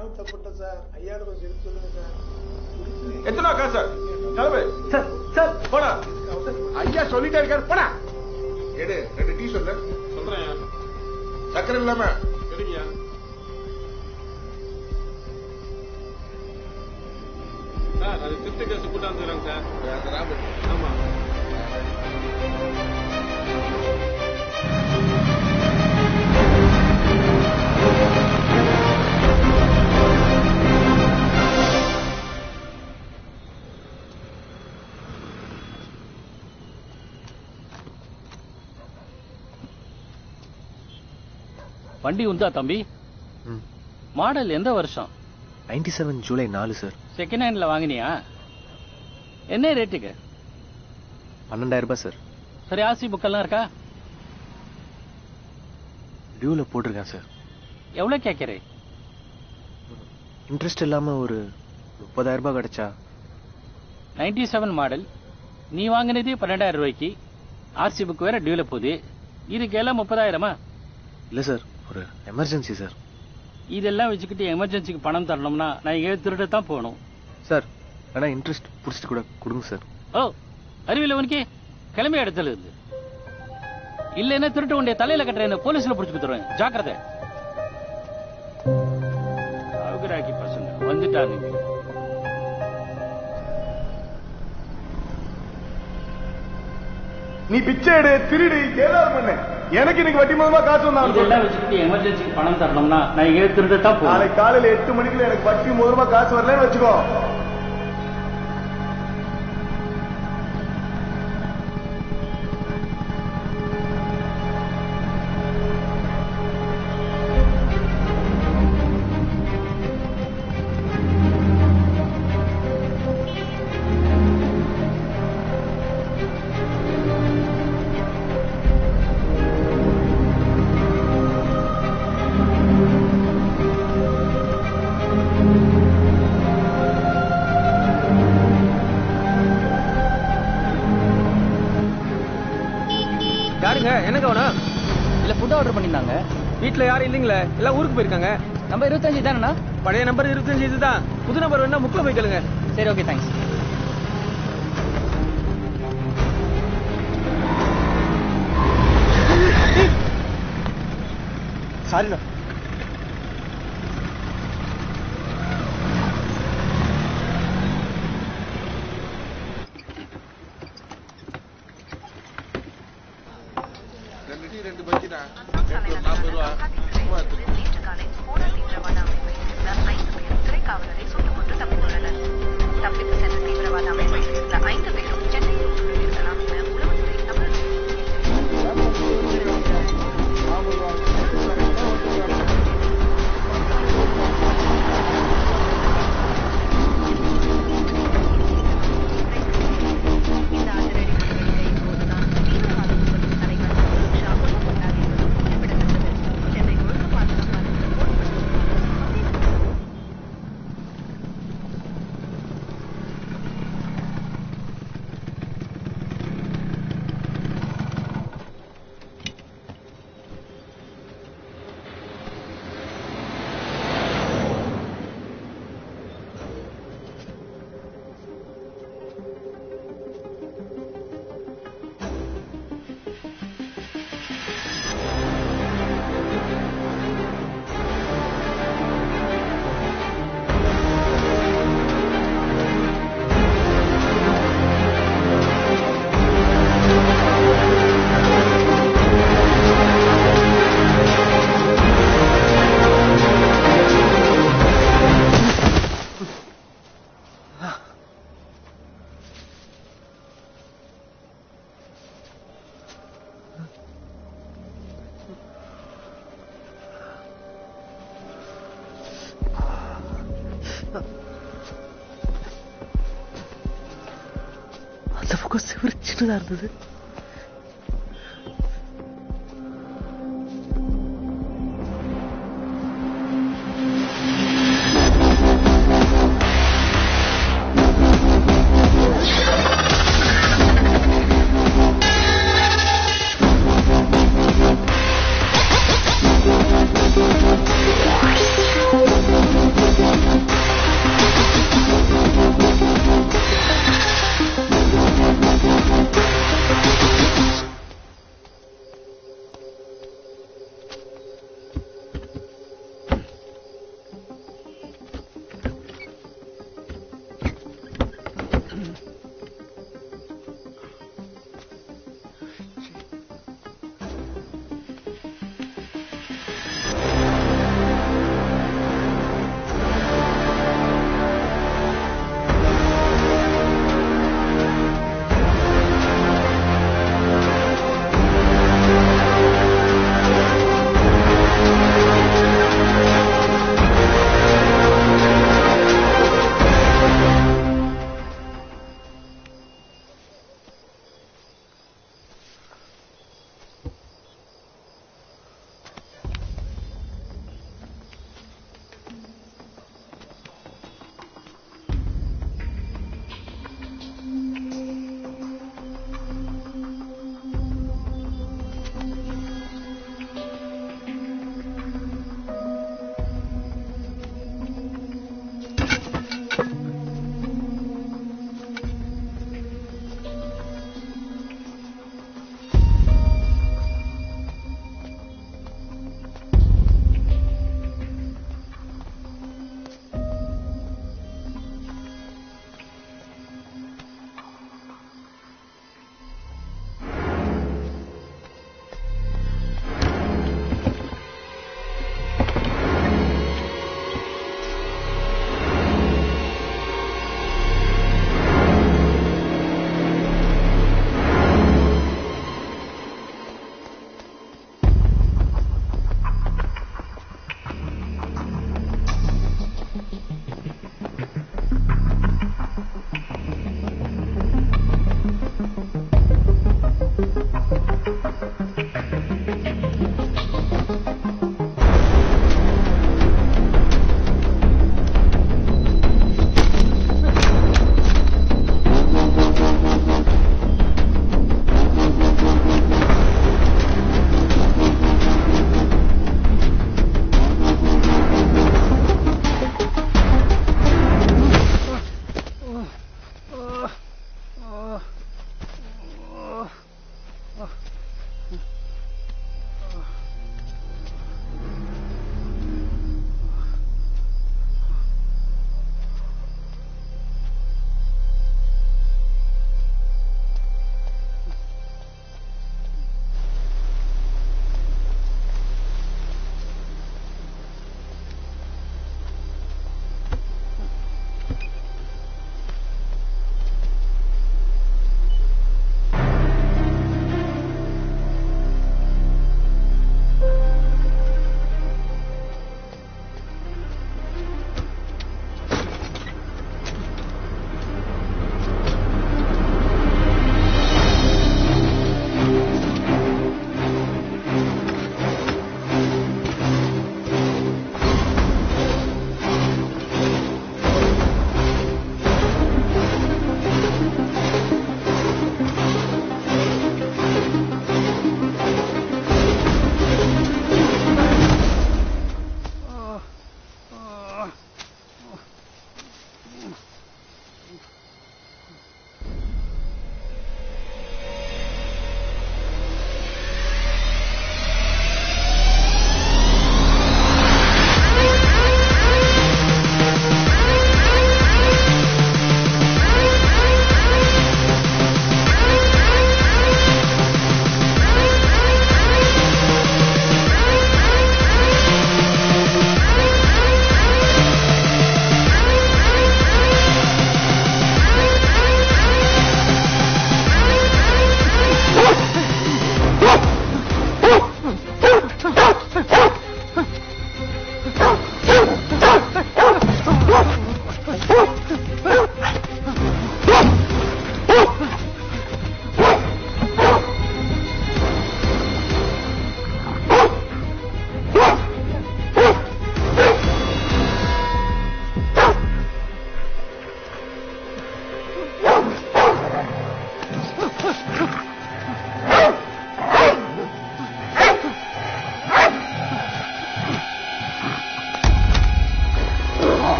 தெரியாம தப்புட்டேன் சார் ஐயாயிரம் கொஞ்சம் எடுத்து சொல்லுங்க சார் எத்தனை காசு கிளம்பு சார் சார் போடா ஐயா சொல்லிட்டே இருக்காரு போடா எடு ரெண்டு டீ சொல்லு சொல்றேன் சக்கரை இல்லாம சரிங்கய்யா சார் அது திருட்டு கேஸ் கூட்டாந்துக்கிறாங்க சார் ஆமா வண்டி உண்டா தம்பி ம். மாடல் எந்த வருஷம் நைன்டி செவன் ஜூலை நாலு சார் செகண்ட் ஹேண்ட்ல வாங்கினியா என்ன ரேட்டுக்கு பன்னெண்டாயிரம் ரூபாய் சார் சரி ஆர்சி புக்கெல்லாம் இருக்கா டியூவில் போட்டிருக்கேன் சார் எவ்வளவு கேட்கிறே இன்ட்ரெஸ்ட் இல்லாம ஒரு முப்பதாயிரம் ரூபாய் கிடைச்சா நைன்டி செவன் மாடல் நீ வாங்கினது பன்னெண்டாயிரம் ரூபாய்க்கு ஆர்சி புக் வேற டியூல போகுது இதுக்கு எல்லாம் முப்பதாயிரமா இல்ல சார் ஒரு எமர்ஜென்சி சார் இதெல்லாம் வச்சுக்கிட்டு எமர்ஜென்சிக்கு பணம் தரணும்னா நான் எங்கே திருட தான் போகணும் சார் வேணா இன்ட்ரெஸ்ட் பிடிச்சிட்டு கூட கொடுங்க சார் ஓ அறிவியல் உனக்கு கிளம்பி இடத்துல இருந்து இல்லைன்னா திருட்டு உடைய தலையில கட்டுறேன் போலீஸ்ல பிடிச்சு கொடுத்துருவேன் ஜாக்கிரதை அவுகராக்கி பசங்க வந்துட்டானுங்க நீ பிச்சை எடு திருடு ஏதாவது பண்ணு எனக்கு இன்னைக்கு வட்டி மூலமா காசு வந்தாங்க இதெல்லாம் வச்சுக்கிட்டு எமர்ஜென்சிக்கு பணம் தரணும்னா நான் எங்கே திருட தான் போகணும் நாளைக்கு காலையில எட்டு மணிக்குள்ள எனக்கு வட்டி மூலமா காசு வரலன்னு வச்சுக்கோ யாருங்க என்ன கவனம் இல்ல ஃபுட் ஆர்டர் பண்ணிருந்தாங்க வீட்ல யாரும் இல்லைங்களே எல்லாம் ஊருக்கு போயிருக்காங்க நம்ம இருபத்தஞ்சு தானேண்ணா பழைய நம்பர் இருபத்தஞ்சு இதுதான் புது நம்பர் வேணா முக்கில் போய் கேளுங்க சரி ஓகே தேங்க்ஸ் சாரிண்ணா ரெண்டு டீ ரெண்டு பஜ்ஜிடா ரெண்டு ஒரு நாற்பது ரூபா சும்மா எடுத்துக்கோ. நேற்று காலை போரா தீவிரவாத அமைப்பை சேர்ந்த ஐந்து பேர் திரைக்காவலரை சுட்டுக் கொண்டு தப்பித்துள்ளனர் தப்பித்து சென்ற தீவிரவாத அமைப்பை சேர்ந்த ஐந்து பேரும் சென்னையில் இருக்கலாம் என உளவுத்துறை தகவல் இந்த அதிரடி நடவடிக்கை போதுதான் தீவிரவாத கும்பலின் தலைவர் ஷா கொல்லப்பட்டார் என்பது குறிப்பிடத்தக்கது சென்னை ஒழுங்கு பாதுகாப்பாளர்கள் போடப்பட்டுள்ள அந்த பக்கம் சிவரு சின்னதா இருந்தது Thank you.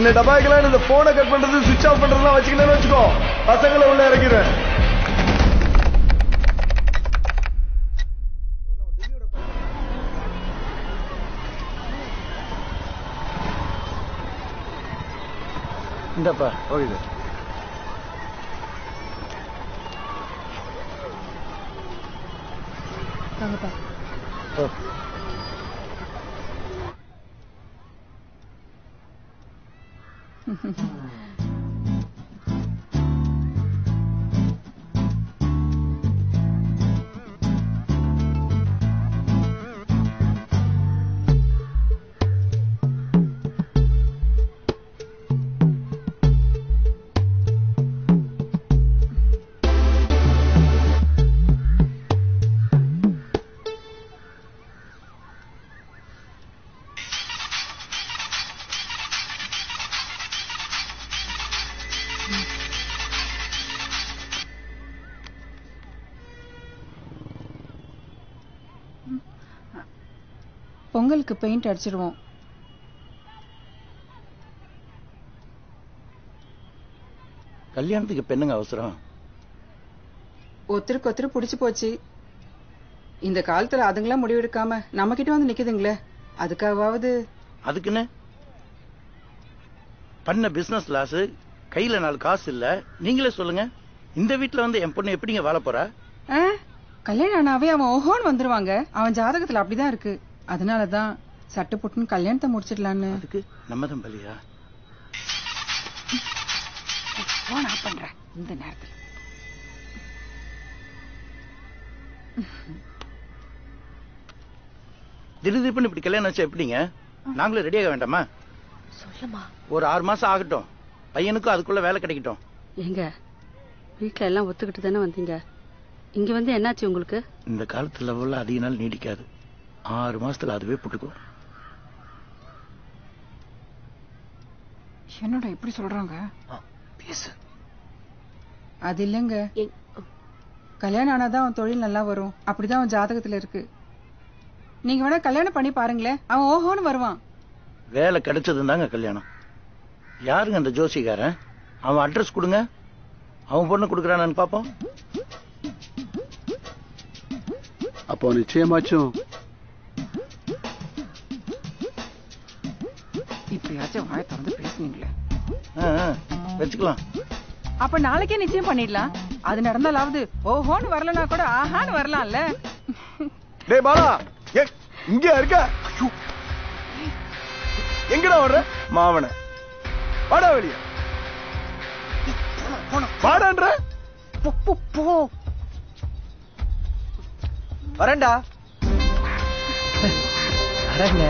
என்ன டபாய்க்கலாம் இந்த போனை கட் பண்றது சுவிட்ச் ஆஃப் பண்றதுலாம் வச்சுக்கிட்டேன்னு வச்சுக்கோ பசங்களை உள்ள இறக்கிறேன் இந்தப்பா ஓகே சார் ஓ பொங்கலுக்கு பெயிண்ட் அடிச்சிருவோம் கல்யாணத்துக்கு இப்ப என்னங்க அவசரம் ஒருத்தருக்கு ஒருத்தர் பிடிச்சு போச்சு இந்த காலத்துல அதுங்களாம் முடிவெடுக்காம நம்ம கிட்ட வந்து நிக்குதுங்களே அதுக்காவது அதுக்குன்னு பண்ண பிசினஸ் லாஸ் கையில நாலு காசு இல்ல நீங்களே சொல்லுங்க இந்த வீட்ல வந்து என் பொண்ணு எப்படிங்க வாழ போறா ஆ, கல்யாணம் ஆனாவே அவன் ஓஹோன்னு வந்துருவாங்க அவன் ஜாதகத்துல அப்படிதான் இருக்கு அதனாலதான் சட்டு புட்டுன்னு கல்யாணத்தை முடிச்சிடலான்னு அதுக்கு நம்ம தான் பலியா போன் ஆஃப் பண்றேன் இந்த நேரத்துல திடீர் திடீர்னு இப்படி கல்யாணம் வச்சா எப்படிங்க நாங்களும் ரெடியாக வேண்டாமா சொல்லுமா ஒரு ஆறு மாசம் ஆகட்டும் பையனுக்கும் அதுக்குள்ள வேலை கிடைக்கட்டும் எங்க வீட்ல எல்லாம் ஒத்துக்கிட்டு தானே வந்தீங்க இங்க வந்து என்னாச்சு உங்களுக்கு இந்த காலத்து லெவல்ல அதிக நாள் நீடிக்காது ஆறு மாசத்துல அதுவே புட்டுக்கும் என்னடா இப்படி சொல்றாங்க பேசு அது இல்லைங்க கல்யாணம் ஆனாதான் அவன் தொழில் நல்லா வரும் அப்படிதான் அவன் ஜாதகத்துல இருக்கு நீங்க வேணா கல்யாணம் பண்ணி பாருங்களேன் அவன் ஓஹோன்னு வருவான் வேலை கிடைச்சதும் தாங்க கல்யாணம் யாருங்க அந்த ஜோசிக்காரன் அவன் அட்ரஸ் கொடுங்க அவன் பொண்ணு கொடுக்குறானு பாப்போம் அப்போ நிச்சயமாச்சும் இப்படியாச்சும் வாய திறந்து பேசுனீங்களே ஆ, ஆ, வச்சுக்கலாம் அப்ப நாளைக்கே நிச்சயம் பண்ணிடலாம் அது நடந்தாலாவது ஓஹோன்னு வரலனா கூட ஆஹான்னு வரலாம்ல டேய் பாலா ஏ இங்க இருக்க ஐயோ. எங்கடா வர்ற மாவன வாடா வெளிய வாடான்ற வரேன்டா வரேங்க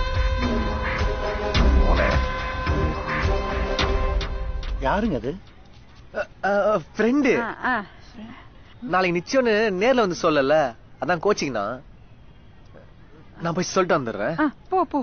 யாருங்க அது ஃப்ரெண்டு நாளைக்கு நிச்சயம்னு நேர்ல வந்து சொல்லல அதான் கோச்சிங் தான் நான் போய் சொல்லிட்டு வந்துடுறேன் ஆ, போ போ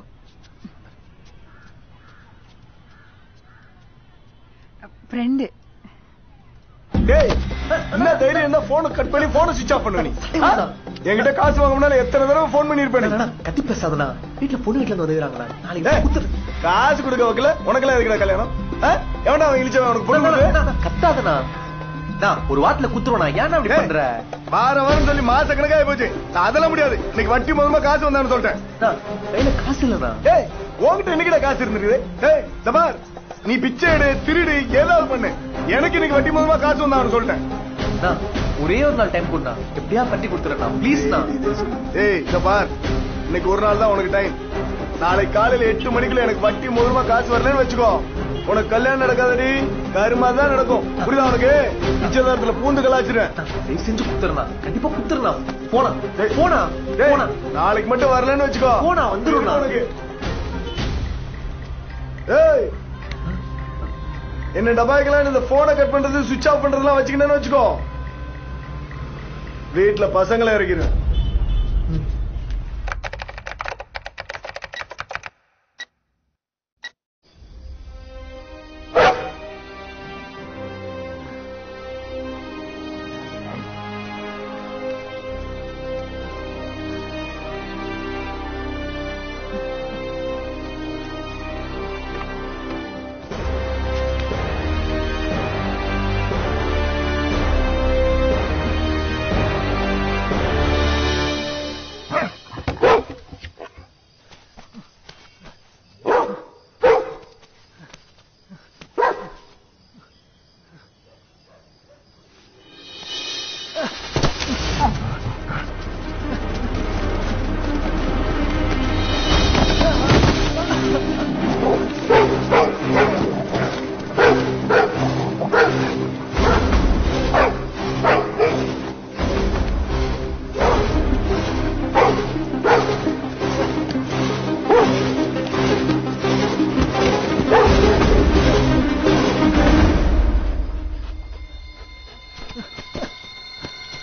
ஃப்ரெண்டு டேய் என்ன தைரியம் இருந்தா போனை கட் பண்ணி போனை சுவிட்ச் ஆஃப் பண்ணு நீ ஆ? என்கிட்ட காசு வாங்க முன்னால எத்தனை தடவை போன் பண்ணிருப்பேன் கத்தி பேசாதண்ணா வீட்டுல பொண்ணு வீட்டுல இருந்து வந்துக்கிறாங்கண்ணா டேய், நாளைக்கு குத்துரு காசு கொடுக்க வைக்கல உனக்கெல்லாம் எதுக்குடா கல்யாணம் ஆ? எவன்டா அவன் இழிச்சவன் உனக்கு பொண்ணு கொடுத்து? கத்தாதண்ணா நான் ஒரு வாரத்துல குத்துருவா ஏன் அப்படி டேய், பண்ற வாரம் வாரம் சொல்லி மாச கணக்காகி போச்சு நான் அதெல்லாம் முடியாது இன்னைக்கு வட்டி முதல்ல காசு வந்தான்னு சொல்லிட்டேன் நான் கையில காசு இல்லண்ணா டேய் உன்கிட்ட என்னைக்கிட்ட காசு இருந்திருக்குது டேய் சபார் நீ பிச்சை எடு திருடு ஏதாவது பண்ணு எனக்கு இன்னைக்கு வட்டி முதல்ல காசு வந்தான்னு சொல்லிட்டேன் நான் ஒரே ஒரு நாள் டைம் கொடுண்ணா எப்படியா கட்டி கொடுத்துறேண்ணா ப்ளீஸ்ண்ணா ஏய் இத பார் இன்னைக்கு ஒரு நாள் தான் உனக்கு டைம் நாளைக்கு காலையில எட்டு மணிக்குள்ள எனக்கு வட்டி மூலமா காசு வரலன்னு வச்சுக்கோ உனக்கு கல்யாணம் நடக்காதடி கருமா தான் நடக்கும் புரியுதா உனக்கு நிச்சயதாரத்துல பூந்து கலாச்சிருவேன் தயவு செஞ்சு குத்துறேண்ணா கண்டிப்பா குத்துறேண்ணா போனா டேய், போனா டேய், போனா நாளைக்கு மட்டும் வரலன்னு வச்சுக்கோ போடா, வந்துருடா. உனக்கு ஏய் என்ன டபாய்க்கலாம் இந்த போனை கட் பண்றது சுவிட்ச் ஆஃப் பண்றதுலாம் வச்சுக்கிட்டேன்னு வச்சுக்கோ வீட்டுல பசங்களை இறக்கிறேன்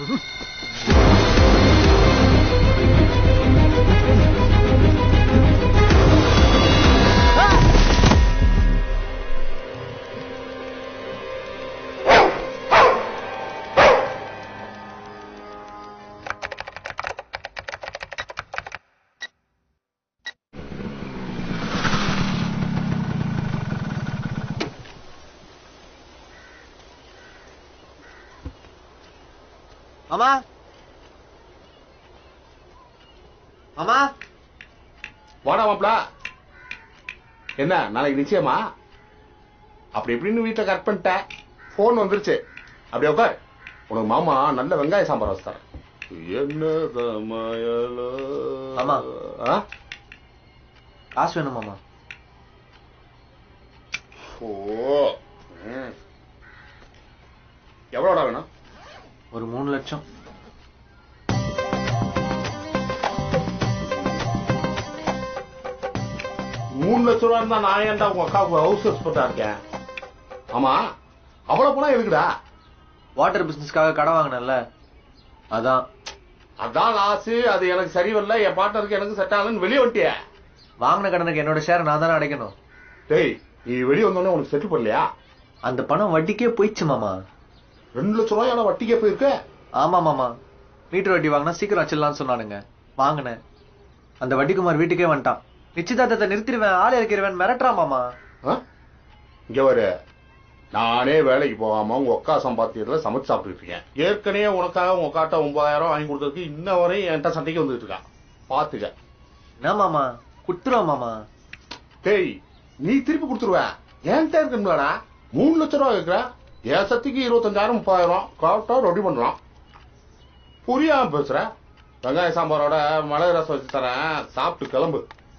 மாமா மாமா வாடா மாப்ள என்ன நாளைக்கு நிச்சயமா அப்படி இப்படின்னு வீட்டை கரெக்ட் பண்ணிட்டேன் போன் வந்துருச்சு அப்படியே உட்கார் உனக்கு மாமா நல்ல வெங்காய சாம்பார் வச்சு தரேன் என்ன சமையலோ? மாமா. ஆ? காசு வேணும் மாமா ஓ ம். எவ்வளோடா வேணும் ஒரு மூணு லட்சம் மூணு லட்ச ரூபா இருந்தா நான் ஏன்டா உங்க அக்காவுக்கு ஹவுஸ் எக்ஸ்பர்ட்டா இருக்கேன் ஆமா அவ்வளவு பணம் எதுக்குடா வாட்டர் பிசினஸ்க்காக கடன் வாங்கினேன்ல அதான் அதான் லாஸ் அது எனக்கு சரி வரல என் பார்ட்னருக்கு எனக்கு செட் ஆகலன்னு வெளியே வந்துட்டியே வாங்கின கடனுக்கு என்னோட ஷேர் நான் தானே அடைக்கணும் டேய் நீ வெளியே வந்தோடனே உனக்கு செட்டில் பண்ணலையா அந்த பணம் வட்டிக்கே போயிடுச்சு மாமா ரெண்டு லட்ச ரூபாய் ஆனா வட்டிக்கே போயிருக்க ஆமா மாமா மீட்டர் வட்டி வாங்கினா சீக்கிரம் வச்சிடலாம்னு சொன்னானுங்க வாங்கினேன் அந்த வட்டிக்குமார் வீட்டுக்கே வந்துட்டான் நிச்சயதார்த்தத்தை நிறுத்திடுவேன் ஆள் இறக்கிடுவேன் மிரட்டுறான் மாமா ஆ? இங்க வரு நானே வேலைக்கு போகாம உங்க அக்கா சம்பாத்தியத்துல சமைச்சு சாப்பிட்டுட்டு இருக்கேன் ஏற்கனவே உனக்காக உங்க அக்காட்ட ஒன்பதாயிரம் வாங்கி கொடுத்ததுக்கு இன்ன வரையும் என்கிட்ட சண்டைக்கு வந்துட்டு இருக்கான் பாத்துக்க என்ன மாமா குடுத்துருவான் மாமா டேய் நீ திருப்பி கொடுத்துருவ என்கிட்ட இருக்கும்லடா மூணு லட்ச ரூபா இருக்கிற என் சத்திக்கு இருபத்தஞ்சாயிரம் முப்பதாயிரம் கரெக்டா ரெடி பண்றான் புரியாம பேசுற வெங்காய சாம்பாரோட மிளகு ரசம் வச்சு தரேன் சாப்பிட்டு கிளம்பு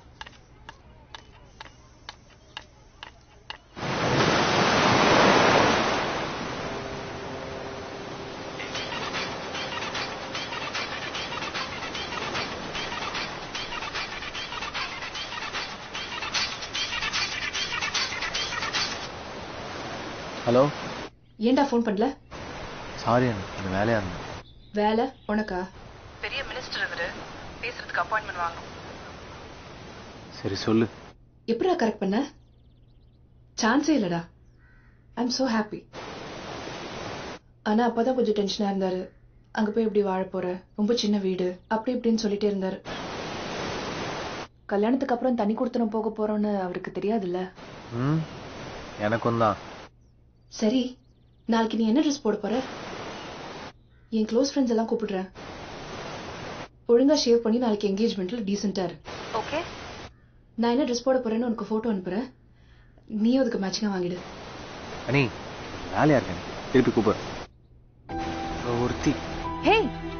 ஹலோ ஏன்டா ஃபோன் பண்ணல சாரி அந்த வேலையா இருந்தேன் வேலை உனக்கா பெரிய மினிஸ்டர் இவரு பேசுறதுக்கு அப்பாயின்மெண்ட் வாங்கணும் சரி சொல்லு எப்படிடா கரெக்ட் பண்ண சான்ஸே இல்லடா ஐ எம் so ஹாப்பி ஆனா அப்பதான் கொஞ்சம் டென்ஷனா இருந்தாரு அங்க போய் எப்படி வாழ போற ரொம்ப சின்ன வீடு அப்படி இப்படின்னு சொல்லிட்டே இருந்தாரு கல்யாணத்துக்கு அப்புறம் தனி கொடுத்தனம் போக போறோம்னு அவருக்கு தெரியாதுல்ல ம் எனக்கும் தான் சரி நாளைக்கு நீ என்ன ட்ரெஸ் போட போற என் க்ளோஸ் ஃப்ரெண்ட்ஸ் எல்லாம் கூப்பிடுறேன் ஒழுங்கா ஷேவ் பண்ணி நாளைக்கு என்கேஜ்மெண்ட்ல டீசெண்டா இரு ஓகே நான் என்ன ட்ரெஸ் போட போறேன்னு உனக்கு போட்டோ அனுப்புறேன் நீயும் அதுக்கு மேட்சிங்கா வாங்கிடு அனி வேலையா இருக்கேன் திருப்பி கூப்பிடு ஒருத்தி ஹே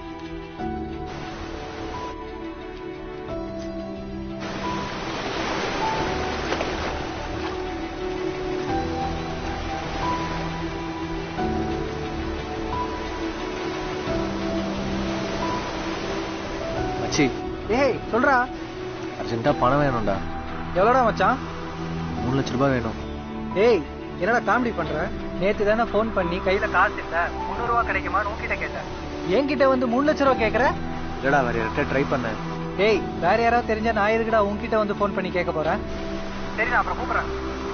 மச்சி ஏய் சொல்றா அர்ஜென்ட்டா பணம் வேணும்டா எவ்வளோடா மச்சான் மூணு லட்ச ரூபாய் வேணும் ஏய் என்னடா காமெடி பண்ற நேத்து தானே ஃபோன் பண்ணி கையில காசு இல்ல முந்நூறு ரூபா கிடைக்குமான்னு உன்கிட்ட கேட்டேன் என்கிட்ட வந்து மூணு லட்ச ரூபா கேக்குற இல்லடா வேற யார்கிட்ட ட்ரை பண்ணேன் ஏய் வேற யாராவது தெரிஞ்சா நான் இருக்குடா உன்கிட்ட வந்து ஃபோன் பண்ணி கேட்க போறேன் சரி நான் அப்புறம் கூப்பிடுறேன்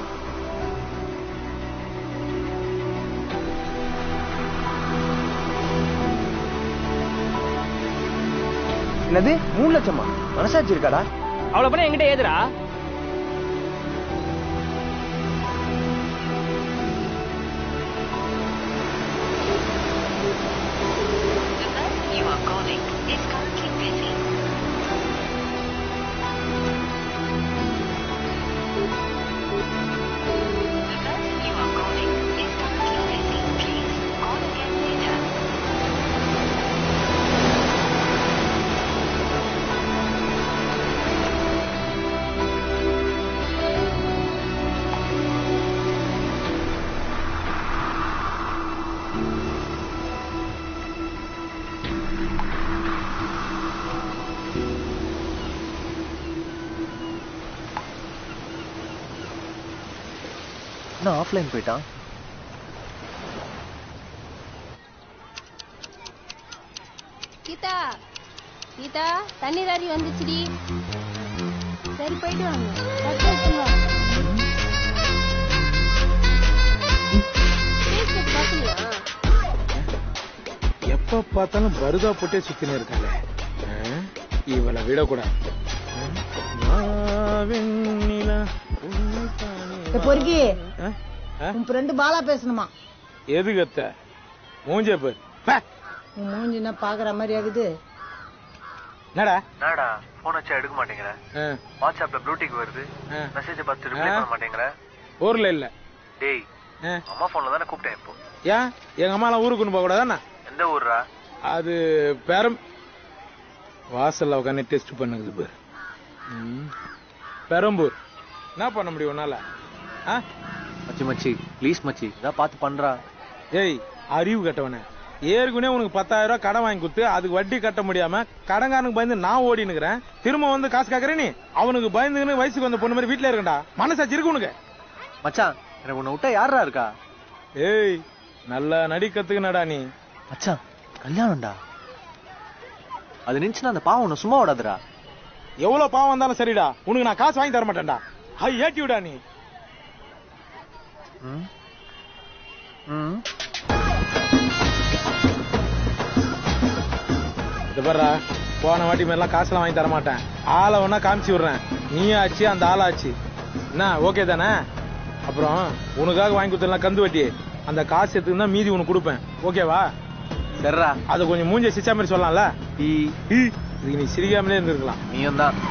என்னது மூணு லட்சமா மனசாட்சி இருக்காடா அவ்வளவு பணம் என்கிட்ட ஏதுடா The person you are calling is currently busy. The person you are calling is currently busy. Please call again later. என்ன ஆஃப்லைன் போயிட்டான் கீதா கீதா தண்ணீர் அரி வந்துச்சுடி சரி போயிட்டு வாங்க தட்டு எடுத்துன்னு வா. பேசுறது பார்க்கலையா? எப்ப பார்த்தாலும் பருதா போட்டே சுத்தினு இருக்காளே ஆ? இவளை விடக்கூடாது பொறுக்கி ஆ? உன் ஃப்ரெண்டு பாலா பேசணுமா எது கத்த மூஞ்ச பேர் உன் மூஞ்சி என்ன பாக்குற மாதிரி ஆகுது என்னடா என்னடா போன் வச்சா எடுக்க மாட்டேங்கிற ஆ. வாட்ஸ்அப்ல ப்ளூடிக் வருது ஆ. மெசேஜ் பார்த்து ரிப்ளை ஆ. பண்ண மாட்டேங்கிற ஊர்ல இல்ல டேய் ஆ. அம்மா போன்ல தானே கூப்பிட்டேன் இப்போ ஏன் எங்க அம்மாலாம் ஊருக்கு கொண்டு போக கூடாதானே எந்த ஊர்ரா அது பெரம் வாசல்ல உட்காந்து டெஸ்ட் பண்ணுது பேர் ம். பெரம்பூர் என்ன பண்ண முடியும் உன்னால ஆ? மச்சி மச்சி ப்ளீஸ் மச்சி இதான் பார்த்து பண்றா ஏய் அறிவு கட்டவனே ஏற்கனவே உனக்கு பத்தாயிரம் ரூபாய் கடன் வாங்கி கொடுத்து அதுக்கு வட்டி கட்ட முடியாம கடன்காரனுக்கு பயந்து நான் ஓடினுக்கிறேன் திரும்ப வந்து காசு கேக்குற நீ அவனுக்கு பயந்துன்னு வயசுக்கு வந்த பொண்ணு மாதிரி வீட்டுல இருக்கண்டா மனசாச்சு இருக்கு உனக்கு மச்சான் எனக்கு உன்னை விட்டா யாரா இருக்கா ஏய் நல்லா நடி கத்துக்கனடா நீ மச்சான் கல்யாணம்டா அது நினைச்சுன்னா அந்த பாவம் உன்னை சும்மா விடாதுடா எவ்வளவு பாவம் வந்தாலும் சரிடா உனக்கு நான் காசு வாங்கி தர மாட்டேன்டா ஐ ஏட்டி விடா நீ ம் ம் இது பாருடா போன வாட்டி மாதிரிலாம் காசுலாம் வாங்கி தர மாட்டேன் ஆளை ஒன்னா காமிச்சு விடுறேன் நீ ஆச்சு அந்த ஆளாச்சு என்ன ஓகே தானே அப்புறம் உனக்காக வாங்கி கொடுத்தலாம் கந்து வட்டி அந்த காசு எடுத்துக்கு தான் மீதி உனக்கு கொடுப்பேன் ஓகேவா சரிடா அதை கொஞ்சம் மூஞ்ச சிச்சா மாதிரி சொல்லலாம்ல ஈ, ஈ. இதுக்கு நீ சிரிக்காமலே இருந்திருக்கலாம் நீயும் தான்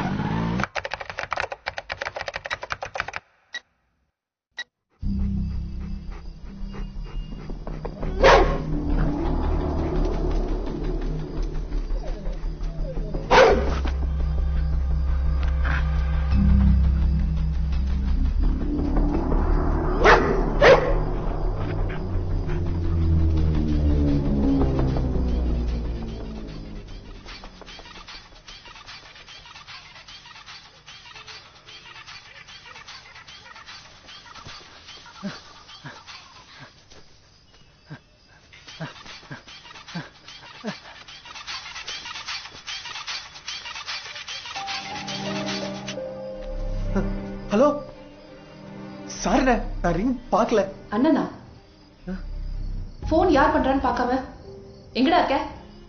ஹலோ சாரிண்ணே நான் ரிங் பார்க்கல அண்ணனா போன் யார் பண்றான்னு பார்க்காம எங்கடா இருக்க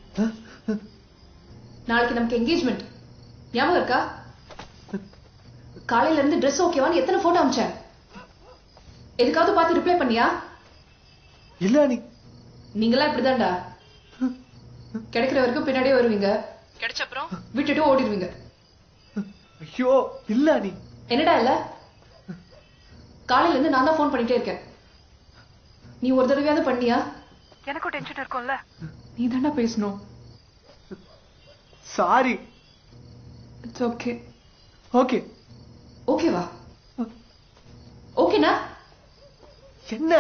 நாளைக்கு நமக்கு என்கேஜ்மெண்ட் ஞாபகம் இருக்கா காலையில இருந்து Dress ஓகேவான்னு எத்தனை போட்டோ அமிச்சேன் எதுக்காவது பார்த்து ரிப்ளை பண்ணியா இல்ல நீ நீங்களாம் இப்படிதான்டா கிடைக்கிற வரைக்கும் பின்னாடியே வருவீங்க கிடைச்ச அப்புறம் விட்டுட்டு ஓடிடுவீங்க ஐயோ இல்ல நீ என்னடா இல்ல காலையில இருந்து நான் தான் ஃபோன் பண்ணிட்டே இருக்கேன் நீ ஒரு தடவையாவது பண்ணியா எனக்கும் டென்ஷன் இருக்கும்ல நீ தானே பேசணும் சாரி இட்ஸ் ஓகே ஓகே ஓகேவா ஓகேனா என்ன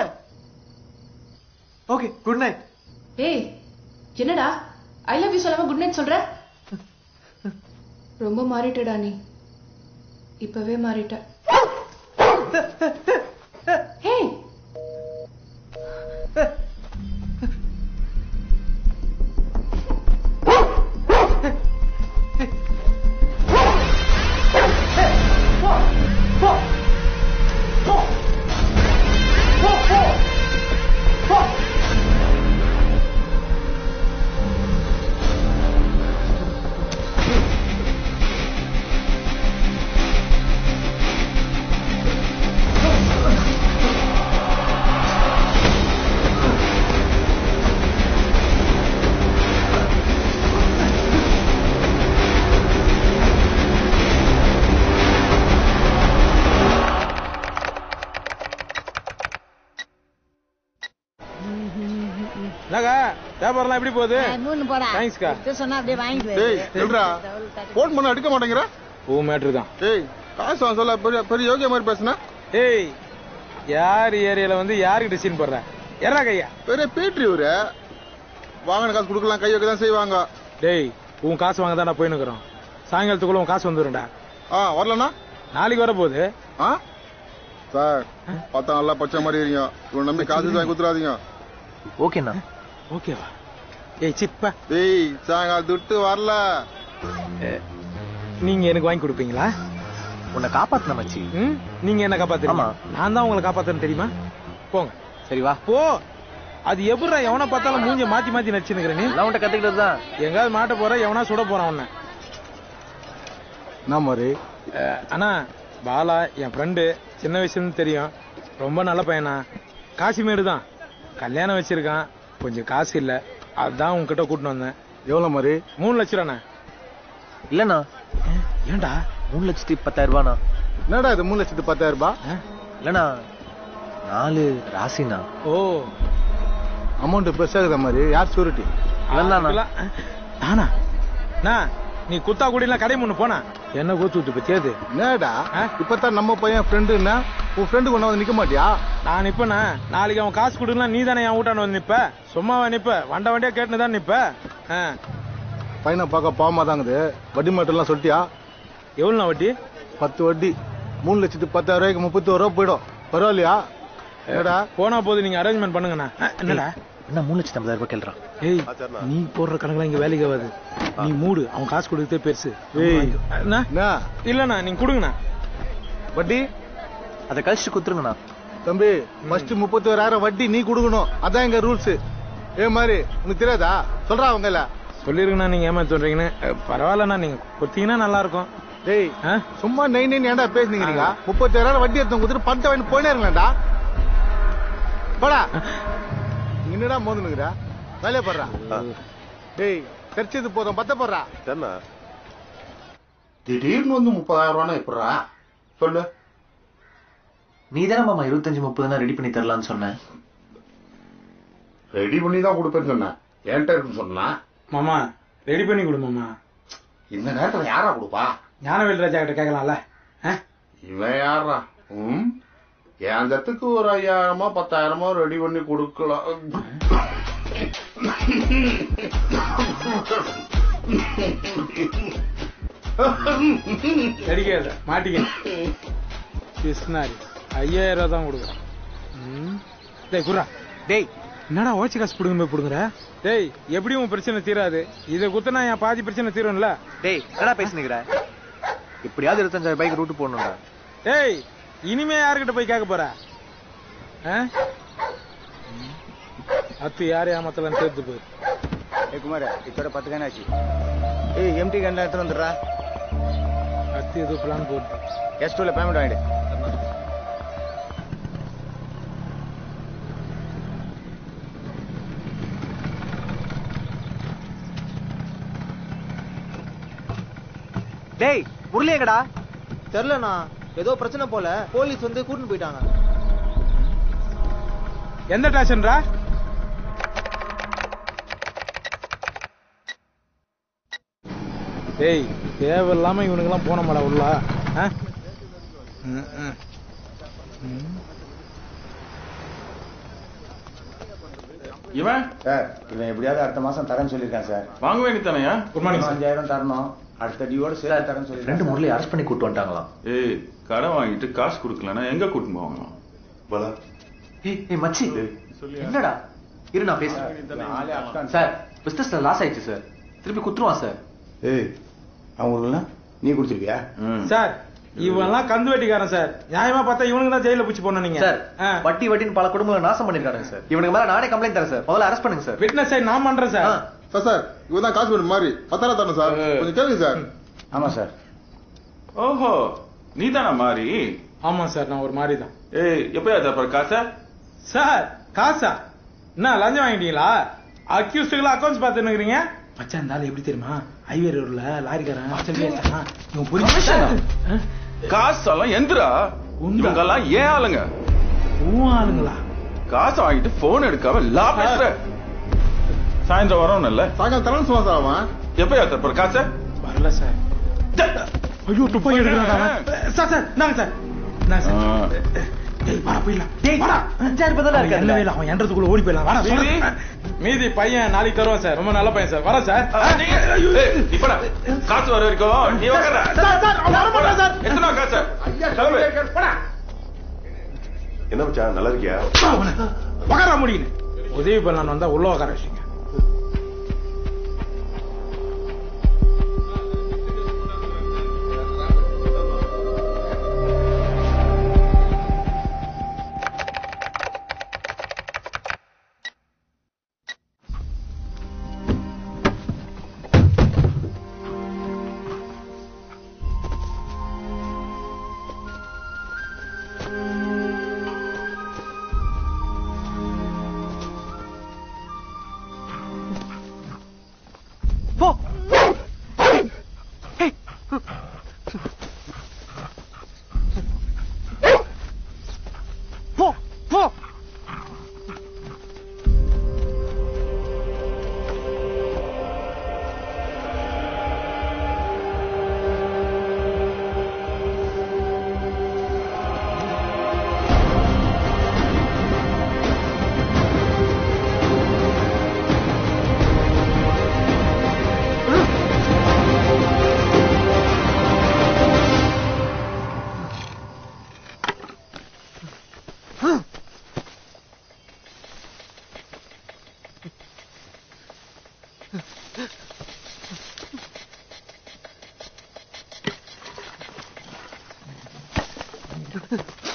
ஓகே குட் நைட் ஏய் என்னடா ஐ லவ் யூ சொல்லாம குட் நைட் சொல்ற ரொம்ப மாறிட்டடா நீ இப்பவே மாறிட்ட ஏய் என்னக்கா வியாபாரம்லாம் எப்படி போகுது மூணு போடா தேங்க்ஸ்க்கா எடுத்து சொன்னா அப்படியே வாங்கிட்டு டேய் போயிரு. சொல்றா போன் பண்ண எடுக்க மாட்டேங்கிற ஓ மேட்ரு தான் டேய் காசு வாங்க சொல்ல பெரிய பெரிய யோகிய மாதிரி பேசுனா ஏய் யார் ஏரியால வந்து யாருக்கு சீன் போடுற எறா கையா பெரிய பீட்ரி இவரு வாங்கின காசு கொடுக்கலாம் கை வைக்க தான் செய்வாங்க டேய் உன் காசு வாங்க தான் போயினுக்குறோம் சாயங்காலத்துக்குள்ள உன் காசு வந்துடும்டா ஆ வரலண்ணா நாளைக்கு வர போகுது ஆ சார் பார்த்தா நல்லா பச்சை மாதிரி இருக்கீங்க இவன் நம்பி காசு வாங்கி கொடுத்துறாதீங்க ஓகேண்ணா ஓகேவா ஏய் சிப்பா டேய் சாயங்காலம் துட்டு வரல நீங்க எனக்கு வாங்கி கொடுப்பீங்களா உன்னை காப்பாத்தின மச்சி ம்? நீங்க என்ன காப்பாத்துறீங்க ஆமா. நான் தான் உங்களை காப்பாத்துறேன் தெரியுமா போங்க சரி வா போ அது எப்படிடா எவனை பார்த்தாலும் மூஞ்ச மாத்தி மாத்தி நடிச்சுன்னு நீ எல்லாம் உன்ட்ட கத்துக்கிட்டது தான் எங்காவது மாட்ட போற எவனா சுட போறான் உன்னை என்ன மாதிரி அஹ், அண்ணா பாலா என் ஃப்ரெண்டு சின்ன வயசுலேருந்து தெரியும் ரொம்ப நல்ல பையனா காசிமேடு தான் கல்யாணம் வச்சிருக்கான் கொஞ்சம் காசு இல்லை அதான் உங்ககிட்ட கூட்டிட்டு வந்தேன் எவ்வளவு மாதிரி மூணு லட்சம் ரூபாண்ணே இல்லண்ணா ஏன்டா மூணு லட்சத்தி பத்தாயிரம் ரூபாண்ணா என்னடா இது மூணு லட்சத்து பத்தாயிரம் ரூபாய் இல்லண்ணா நாலு ராசிண்ணா ஓ அமௌண்ட் பெருசாகுத மாதிரி யார் சூரிட்டி அதெல்லாம் நானா நான் நீ குத்தா குடிலாம் கடை முன்னு போனா என்ன கோத்து விட்டு பத்தியாது என்னடா இப்பதான் நம்ம பையன் ஃப்ரெண்டுன்னா உன் ஃப்ரெண்டு கொண்டு வந்து நிக்க மாட்டியா நான் நிப்பனா நாளைக்கு அவன் காசு கொடுக்கலாம் நீ தானே என் வீட்டான வந்து நிப்ப சும்மாவா நிப்ப வண்ட வண்டியா கேட்டுன்னு தான் நிப்ப ஆ. பையனை பார்க்க பாவமா தாங்குது வட்டி மட்டும் எல்லாம் சொல்லிட்டியா எவ்வளோ வட்டி பத்து வட்டி மூணு லட்சத்து பத்தாயிரம் ரூபாய்க்கு முப்பத்தி ஒரு ரூபா போயிடும் பரவாயில்லையா என்னடா போனா போது நீங்க அரேஞ்ச்மெண்ட் பண்ணுங்கண்ணா அஹ், என்னடா என்ன மூணு லட்சத்தி ஐம்பதாயிரம் ரூபாய் கேள்றான் ஏய் நீ போடுற கணக்குலாம் இங்க வேலைக்கு ஆகாது நீ மூடு அவன் காசு கொடுத்தே பெருசு ஏய். அண்ணா இல்லண்ணா நீங்க கொடுங்கண்ணா வட்டி அதை கழிச்சு குத்துருங்கண்ணா தம்பி ஃபர்ஸ்ட் முப்பத்தி ஓராயிரம் வட்டி நீ கொடுக்கணும் அதான் எங்க ரூல்ஸ் ஏ மாதிரி உனக்கு தெரியாதா சொல்றா அவங்க இல்ல சொல்லிருங்கண்ணா நீங்க ஏமாத்தி சொல்றீங்கன்னு அஹ், பரவாயில்லண்ணா நீங்க கொடுத்தீங்கன்னா நல்லா இருக்கும் டேய் சும்மா நெய் நெய் ஏன்டா பேசுனீங்க நீங்க முப்பத்தி ஓராயிரம் வட்டி எடுத்து கொடுத்துட்டு பணத்தை வாங்கி போயினே இருங்களேன்டா போடா நீ என்னடா மோதுனுக்குற வேலையை போடுறா டேய் கரிச்சது போதும் பத்த போடுறா சரிண்ணா திடீர்னு வந்து முப்பதாயிரம் ரூபானா எப்படா சொல்லு நீ தானே மாமா இருபத்தஞ்சு முப்பதுனா ரெடி பண்ணி தரலாம்னு சொன்னேன் ரெடி பண்ணி தான் கொடுப்பேன்னு சொன்னேன் என்கிட்ட இருக்குன்னு சொன்னா மாமா ரெடி பண்ணி கொடு மாமா இந்த நேரத்துல யாரா கொடுப்பா ஞானவேல் ராஜா கிட்ட கேட்கலாம்ல இவன் யாரா ம் என் சத்துக்கு ஒரு ஐயாயிரமோ பத்தாயிரமோ ரெடி பண்ணி கொடுக்கலாம் கிடைக்காது மாட்டிக்க கிருஷ்ணாரி ஐயாயிரம் ரூபா தான் கொடுக்குறான் ம். டேய் குர்ரா டேய் என்னடா ஓச்சி காசு பிடுங்க போய் பிடுங்குற டேய் எப்படியும் உன் பிரச்சனை தீராது இதை குத்துனா என் பாதி பிரச்சனை தீரும்ல டேய் என்னடா பேசுனீங்க இப்படியாவது இருபத்தஞ்சாயிரம் பைக் ரூட்டு போடணும்டா டேய் இனிமே யாருக்கிட்ட போய் கேட்க போற ஆ? அத்து யார் ஏமாத்தலாம் தேர்த்து போய் ஏ குமார் இத்தோட பத்து கேன் ஆச்சு ஏய் எம்டி கேன்ல எடுத்து வந்துடுறா அத்து ஏதோ பிளான் போட்டு எஸ் டூல பேமெண்ட் வாங்கிடு டேய் முரளி எங்கடா தெரிலண்ணா ஏதோ பிரச்சனை போல போலீஸ் வந்து கூட்டிட்டு போயிட்டாங்க எந்த ஸ்டேஷன்ரா டேய் தேவையில்லாம இவனுக்கெல்லாம் போன மாடா உள்ள ஆ? ம், ம். ம். இவன் சார் இவன் எப்படியாவது அடுத்த மாசம் தரேன்னு சொல்லியிருக்கான் சார் வாங்க வேண்டியதானயா குட் மார்னிங் சார் அஞ்சாயிரம் தரணும் அடுத்த டியோட சேர்த்து தரேன்னு ரெண்டு சொல்லியிருக்கான் முரளி அரெஸ்ட் பண்ணி கூட்டு வந்துட்டாங்களாம் ஏய் கடன் வாங்கிட்டு காசு கொடுக்கலன்னா எங்க கூட்டிட்டு போவாங்களாம் பலா ஏய் ஏய் மச்சி என்னடா இரு நான் பேசுறேன் சார் பிசினஸ்ல லாஸ் ஆயிடுச்சு சார் திருப்பி குத்துருவான் சார் ஏய் அவங்களுக்குலாம் நீ கொடுத்துருவியா சார் இவன்லாம் கந்து வெட்டிக்காரன் சார் நியாயமா பார்த்தா இவனுக்கு தான் ஜெயில பிடிச்சி போன நீங்க சார் வட்டி வட்டின்னு பல குடும்பங்களை நாசம் பண்ணிருக்காங்க சார் இவனுக்கு மேல நானே கம்ப்ளைண்ட் தரேன் சார் முதல்ல அரெஸ்ட் பண்ணுங்க சார் விட்னஸ் சைட் நான் பண்றேன் சார் சார் சார் இவன் தான் காசு வேணும் மாதிரி பத்தாயிரம் தரணும் சார் கொஞ்சம் கேளுங்க சார் ஆமா சார் ஓஹோ நீதானா மாறி ஆமா சார் நான் ஒரு மாதிரி தான் ஏய் எப்பயா தரப்ப காசை சார் காசா என்ன லஞ்சம் வாங்கிட்டீங்களா அக்யூஸ்டுகளை அக்கௌண்ட்ஸ் பார்த்துன்னுக்குறீங்க மச்சான் இந்த ஆளு எப்படி தெரியுமா ஹைவே ரோட்ல லாரிக்காரன் அச்சல் ஏத்தானா இவன் புரிஞ்சு காசெல்லாம் எந்திரா இவங்க எல்லாம் ஏன் ஆளுங்க உன் ஆளுங்களா காசை வாங்கிட்டு போன் எடுக்காம லா பேசுற சாயந்தரம் வரணும்ல சாயங்காலம் தரணும் சொன்னான் சார் அவன் எப்பயா தரப்ப காசை வரல சார் ஐயோ துப்பாக்கி எடுக்கிறான் சார் சார் நாங்க சார் நாங்க சார் டேய் வாடா போயிடலாம் டேய் வாடா அஞ்சாயிரம் ரூபாய் தான் அவன் என்ன வேலை அவன் என்றதுக்குள்ள ஓடி போயிடலாம் வாடா மீதி? சொல்றேன். மீதி பையன் நாளைக்கு தருவான் சார் ரொம்ப நல்ல பையன் சார் வரேன் சார் ஏய், நீ போடா. காசு வர வரைக்கும் நீ உட்கார்ற. எத்தனை காசு கிளம்பு. என்ன மச்சான் நல்லா இருக்கியா உக்கார முடியும் உதவி பண்ணலான்னு வந்தா உள்ள உக்கார வச்சுங்க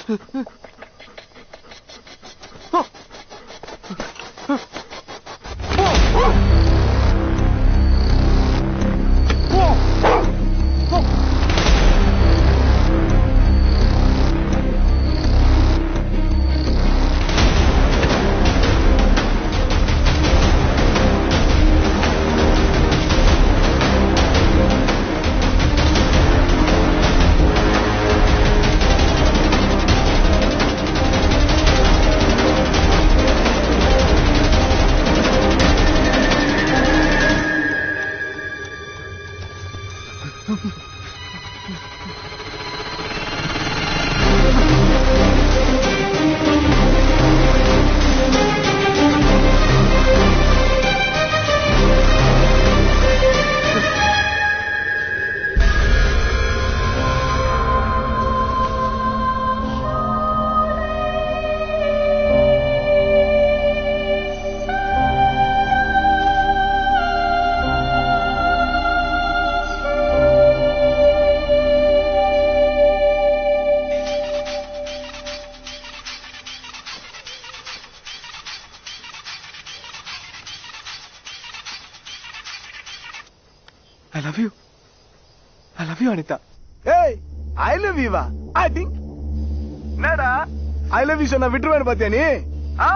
I love you I love you Anitha ஏய் ஐ லவ் யூ வா ஐ திங்க் என்னடா ஐ லவ் யூ சொன்னா விட்டுருவேன் பாத்தியா நீ ஆ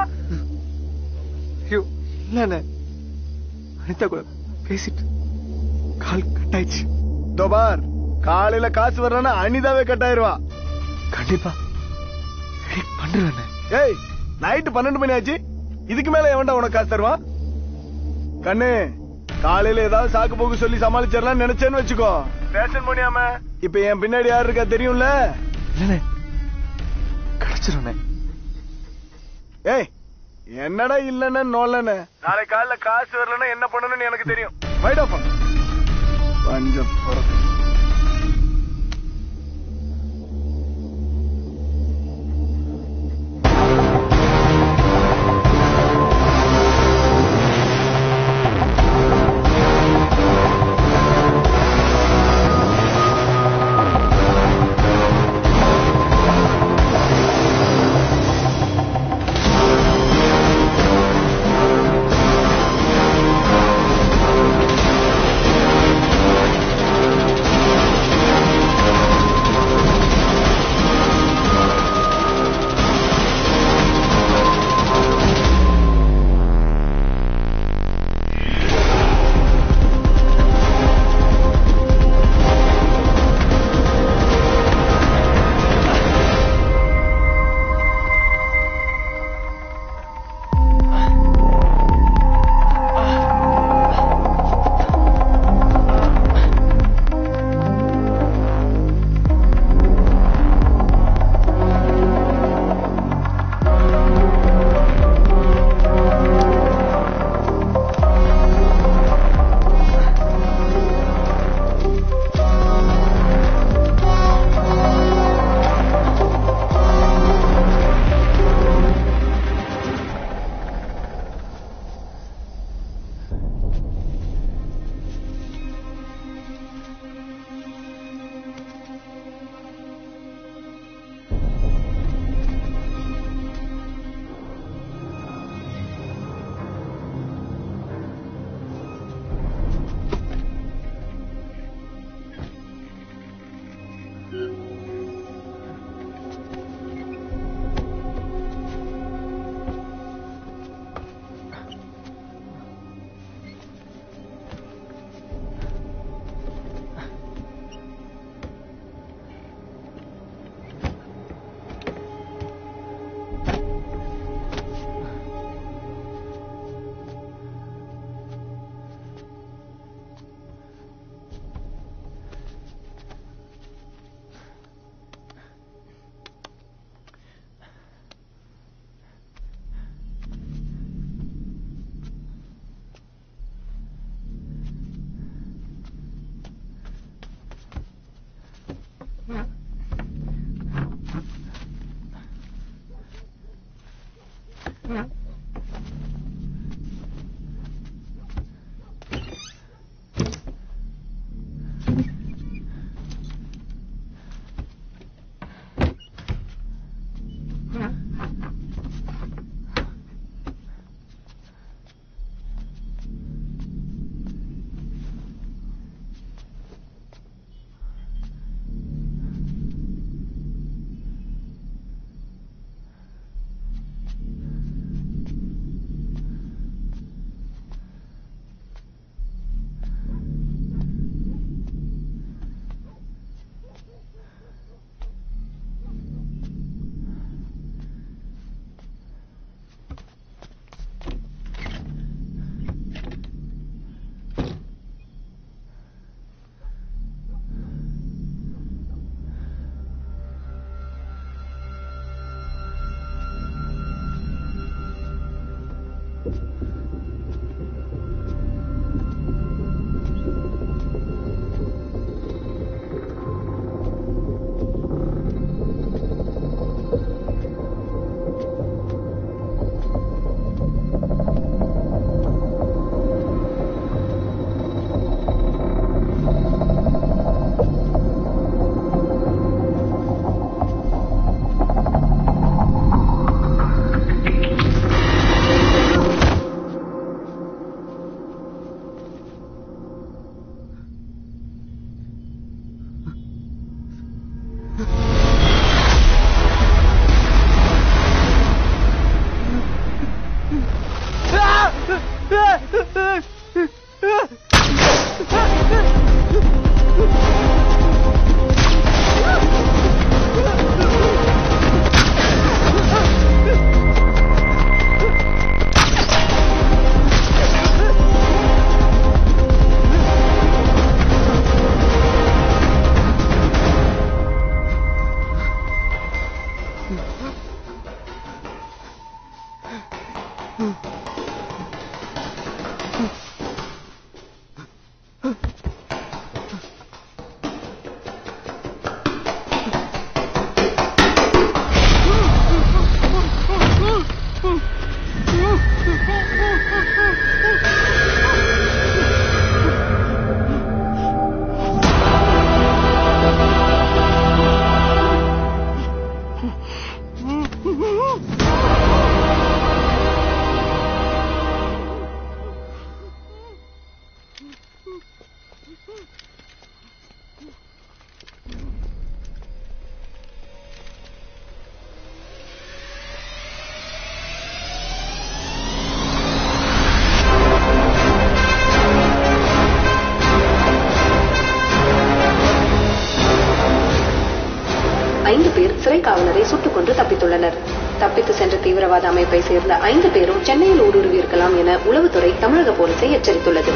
ஐயோ இல்லண்ணே அனிதா கூட பேசிட்டு கால் கட் ஆயிடுச்சு தோபார் காலையில காசு வரலன்னா அனிதாவே கட் ஆயிருவா கண்டிப்பா ரெடி பண்றேண்ணே ஏய் நைட்டு பன்னெண்டு மணி ஆச்சு இதுக்கு மேல எவன்டா உனக்கு காசு தருவான் கண்ணு காலையில ஏதாவது சாக்கு போக்கு சொல்லி சமாளிச்சிடலாம் நினைச்சேன்னு வச்சுக்கோ பேஷன் பண்ணியாம இப்ப என் பின்னாடி யாரு இருக்கா தெரியும்ல இல்லண்ணே கிடைச்சிருண்ணே ஏய் என்னடா இல்லன்னு நோலன்னு நாளை காலைல காசு வரலன்னா என்ன பண்ணணும்னு எனக்கு தெரியும் வைட் ஆஃப் பஞ்சம் பிறகு Thank ஐந்து பேர் சிறை காவலரை சுட்டுக் கொன்று தப்பித்துள்ளனர் தப்பித்து சென்ற தீவிரவாத அமைப்பை சேர்ந்த ஐந்து பேரும் சென்னையில் ஊடுருவி இருக்கலாம் என உளவுத்துறை தமிழக போலீசை எச்சரித்துள்ளது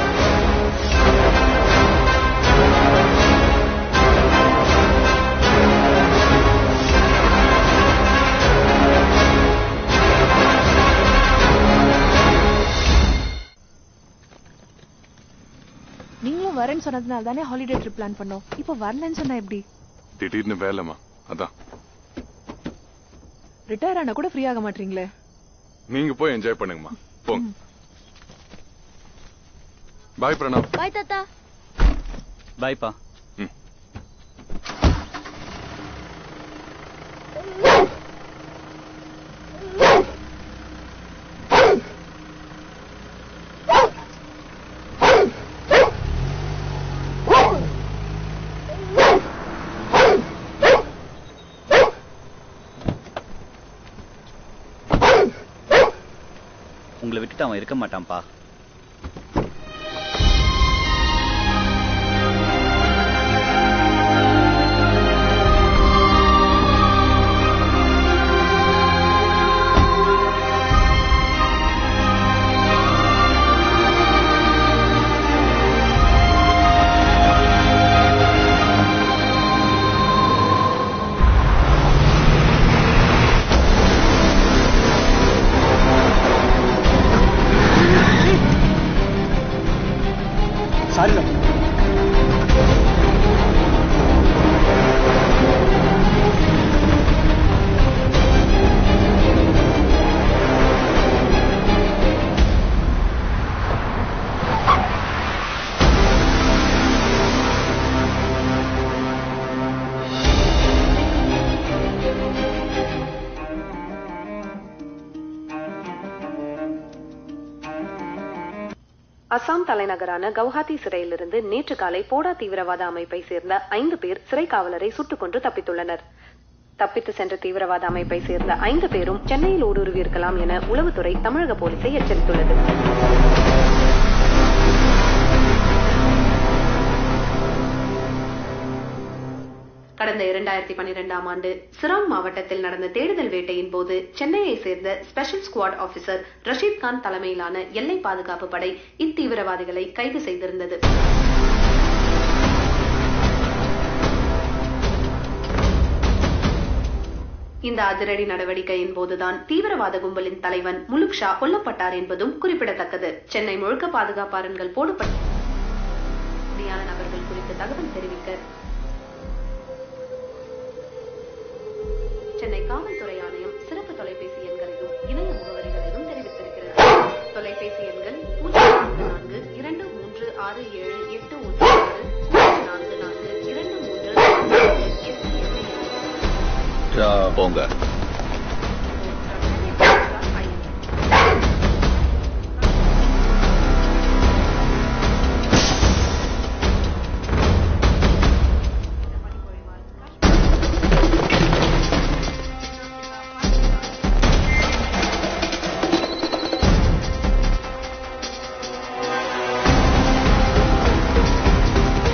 நீங்களும் வரேன்னு சொன்னதுனால தானே ஹாலிடே ட்ரிப் பிளான் பண்ணோம் இப்போ வரலன்னு சொன்னா எப்படி திடீர்னு வேலைமா அதான் ரிட்டையர் ஆனா கூட ஃப்ரீ ஆக மாட்டீங்களே நீங்க போய் என்ஜாய் பண்ணுங்கம்மா போங்க பாய் பிரணவ் பாய் தாத்தா பாய்ப்பா உங்களை விட்டுட்டு அவன் இருக்க மாட்டான்ப்பா சாரி அசாம் தலைநகரான கவுஹாத்தி சிறையிலிருந்து நேற்று காலை போடா தீவிரவாத அமைப்பை சேர்ந்த ஐந்து பேர் சிறை காவலரை சுட்டுக் கொன்று தப்பித்துள்ளனர் தப்பித்து சென்ற தீவிரவாத அமைப்பை சேர்ந்த ஐந்து பேரும் சென்னையில் ஊடுருவி இருக்கலாம் என உளவுத்துறை தமிழக போலீசை எச்சரித்துள்ளது கடந்த இரண்டாயிரத்தி பன்னிரெண்டாம் ஆண்டு சிராங் மாவட்டத்தில் நடந்த தேடுதல் வேட்டையின் போது சென்னையை சேர்ந்த special squad officer Rasheed Khan தலைமையிலான எல்லை பாதுகாப்பு படை இத்தீவிரவாதிகளை கைது செய்திருந்தது இந்த அதிரடி நடவடிக்கையின் போதுதான் தீவிரவாத கும்பலின் தலைவன் முலுக் ஷா கொல்லப்பட்டார் என்பதும் குறிப்பிடத்தக்கது சென்னை முழுக்க பாதுகாப்பாளர்கள் போடப்பட்ட அப்படியான நபர்கள் குறித்து தகவல் தெரிவிக்க சென்னை காவல்துறை ஆணையம் சிறப்பு தொலைபேசி எண்களையும் இணைய முகவரிகளையும் தெரிவித்திருக்கிறது தொலைபேசி எண்கள் பூஜ்ஜியம் நான்கு நான்கு இரண்டு மூன்று ஆறு ஏழு எட்டு ஒன்று ஆறு பூஜ்ஜியம் நான்கு நான்கு இரண்டு மூன்று நான்கு ஏழு எட்டு எட்டு போங்க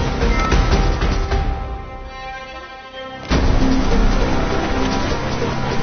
Thank you.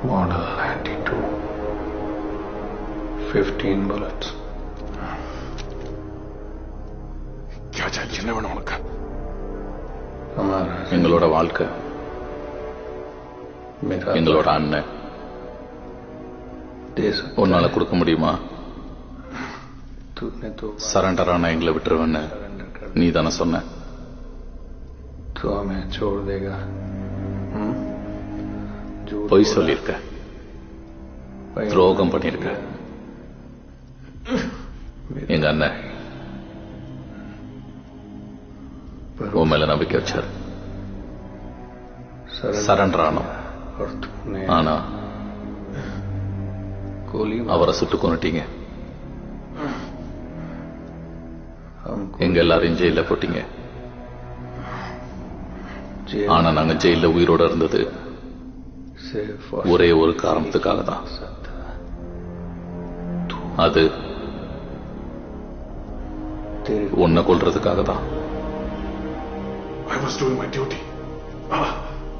Model 92. 15 bullets. என்ன வேணும் உனக்கு हमारा எங்களோட வாழ்க்கை मेरा எங்களோட அண்ணன் देश உன்னால கொடுக்க முடியுமா तूने तो சரண்டர் ஆனா எங்களை விட்டுருவேன்னு நீ தானே சொன்ன तू हमें छोड़ देगा हम्म? झूठ பொய் बोला। சொல்லியிருக்க துரோகம் பண்ணியிருக்க எங்க அண்ணன் உன் மேல நம்பிக்கை வச்சார் சரண்டர் ஆனோம் और तूने ஆனா गोली அவரை சுட்டு கொண்டுட்டீங்க हमको எங்க எல்லாரையும் ஜெயில போட்டீங்க जेल ஆனா நாங்க ஜெயில உயிரோட இருந்தது सिर्फ और ஒரே ஒரு காரணத்துக்காக தான் அது तेरे உன்னை கொல்றதுக்காக தான் I was doing my duty. Ah.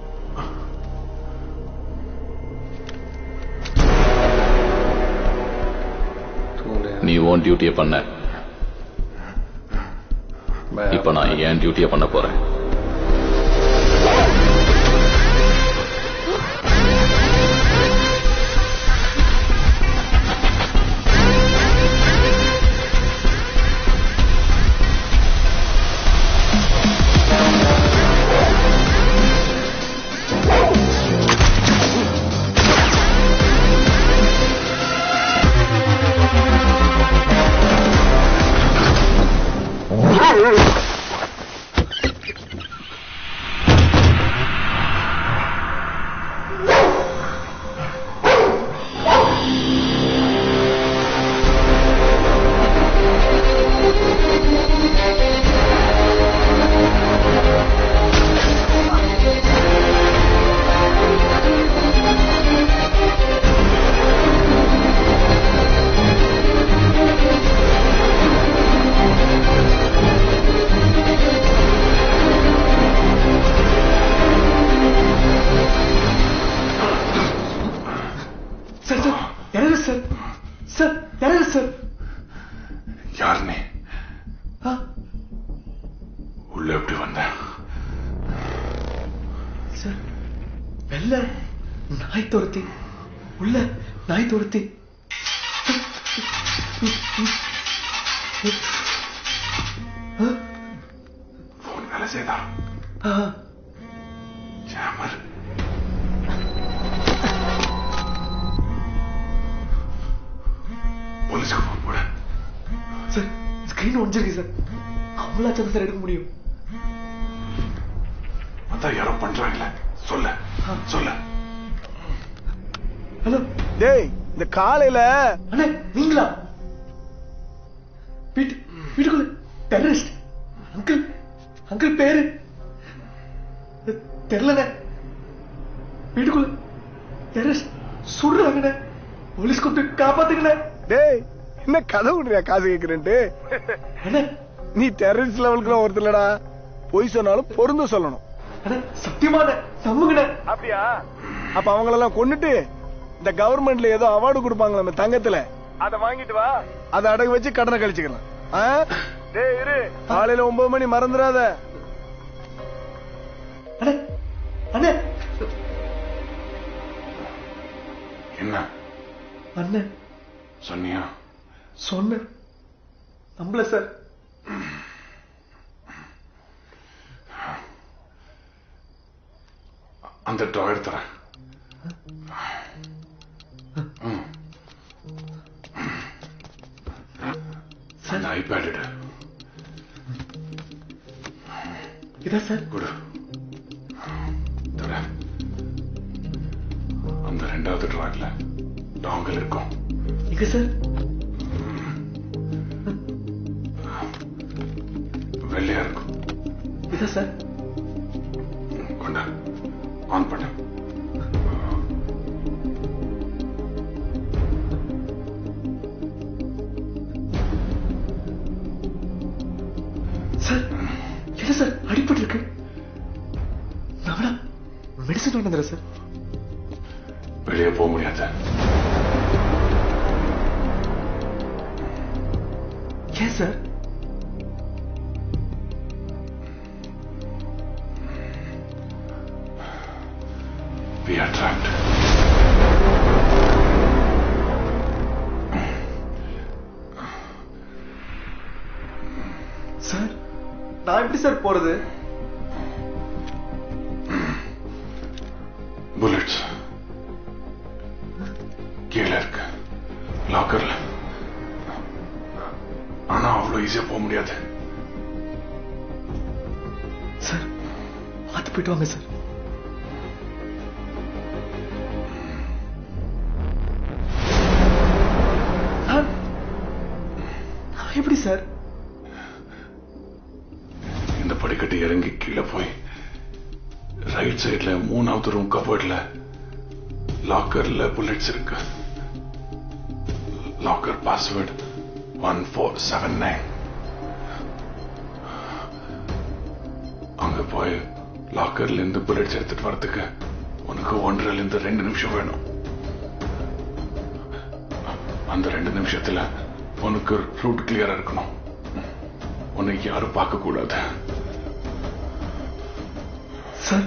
तूने நீ உன் டியூட்டியை பண்ண मैं இப்ப நான் என் டியூட்டியை பண்ண போறேன் சார் சார் இறங்கு சார் சார் இறங்கு சார் யார் நீ ஆ? உள்ள எப்படி வந்த சார் வெள்ள நாய் துரத்தி உள்ள நாய் துரத்தி போன் வேலை செய்தா ஆ, ஜாமர் போலீஸ்க்கு போன் போட சார் ஸ்கிரீன் ஒடிஞ்சிருக்கு சார் அவங்களாச்சும் சார் எடுக்க முடியும் அதான் யாரோ பண்றாங்கல்ல சொல்ல சொல்ல ஹலோ டேய் இந்த காலையில அண்ணே நீங்களா வீட்டு வீட்டுக்குள்ள டெரரிஸ்ட் அங்கிள் அங்கிள் பேரு தெரியலண்ணே வீட்டுக்குள்ள டெரரிஸ்ட் சுடுறாங்கண்ணே போலீஸ் கூப்பிட்டு காப்பாத்துங்கண்ணே டேய் என்ன கதை விடுறியா காசு கேக்குறேன்ட்டு அண்ணே நீ டெரரிஸ்ட் லெவலுக்குலாம் ஒருத்தலடா பொய் சொன்னாலும் பொருந்து சொல்லணும் அண்ணே சத்தியமான நம்புங்கண்ணே அப்படியா அப்ப அவங்களெல்லாம் கொன்னுட்டு இந்த கவர்மெண்ட்ல ஏதோ அவார்டு கொடுப்பாங்க நம்ம தங்கத்துல அத வாங்கிட்டு வா அத அடகு வச்சு கடனை கழிச்சுக்கலாம் ஆ? டேய் இரு காலையில ஒன்பது மணி மறந்துடாத அண்ணே அண்ணே என்ன அண்ணே சொன்னியா சொன்னேன் நம்பல சார் அந்த ட்ராயர் தரேன் ம். அந்த ஐபேட் எடு இதா சார் கொடு தரேன் அந்த ரெண்டாவது ட்ராயர்ல டாங்கல் இருக்கும் எங்க சார் வெள்ளையா இருக்கும் இதா சார் கொண்டா ஆன் பண்ணு சார் என்ன சார் அடிபட்டு இருக்கு நான் மெடிசன் வாங்கி வந்துடுறேன் சார் வெளியே போக முடியாது ஏன் sir We are trapped. Sir நான் எப்படி சார் போறது புல்லட்ஸ் கீழே இருக்கு லாக்கர்ல ஆனா அவ்வளவு ஈஸியா போக முடியாது சார் பார்த்து போயிட்டு வாங்க சார் சார், நான் எப்படி சார் இந்த படிக்கட்டு இறங்கி கீழே போய் ரைட் சைடுல மூணாவது ரூம் கபோர்ட்ல லாக்கர்ல புல்லட்ஸ் இருக்கு locker password one four seven nine அங்க போய் லாக்கர்ல இருந்து புல்லட்ஸ் எடுத்துட்டு வரதுக்கு உனக்கு ஒன்றரைல இருந்து ரெண்டு நிமிஷம் வேணும் அந்த ரெண்டு நிமிஷத்துல உனக்கு ரூட் கிளியரா இருக்கணும் உன்னை யாரும் பார்க்க கூடாது சார்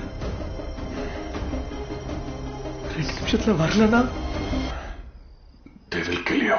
ரெண்டு நிமிஷத்துல வரலன்னா they will kill you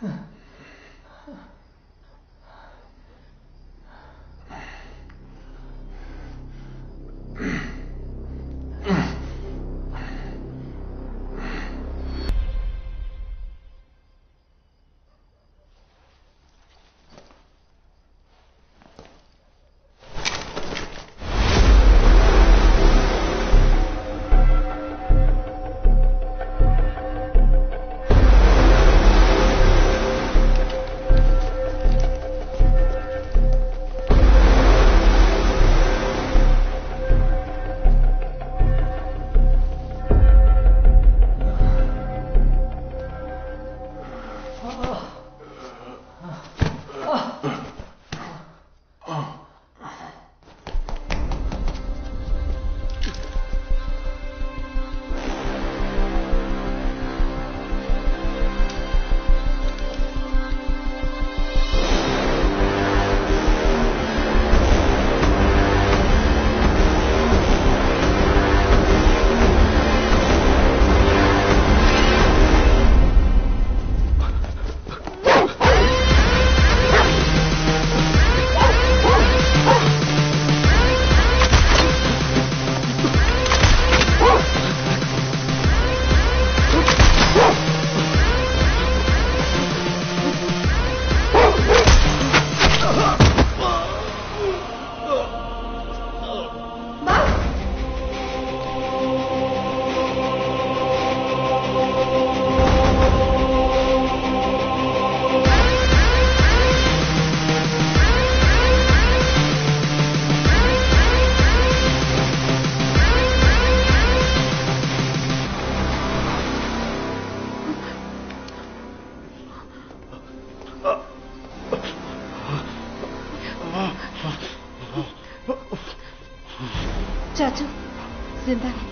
चाचू जिंदा है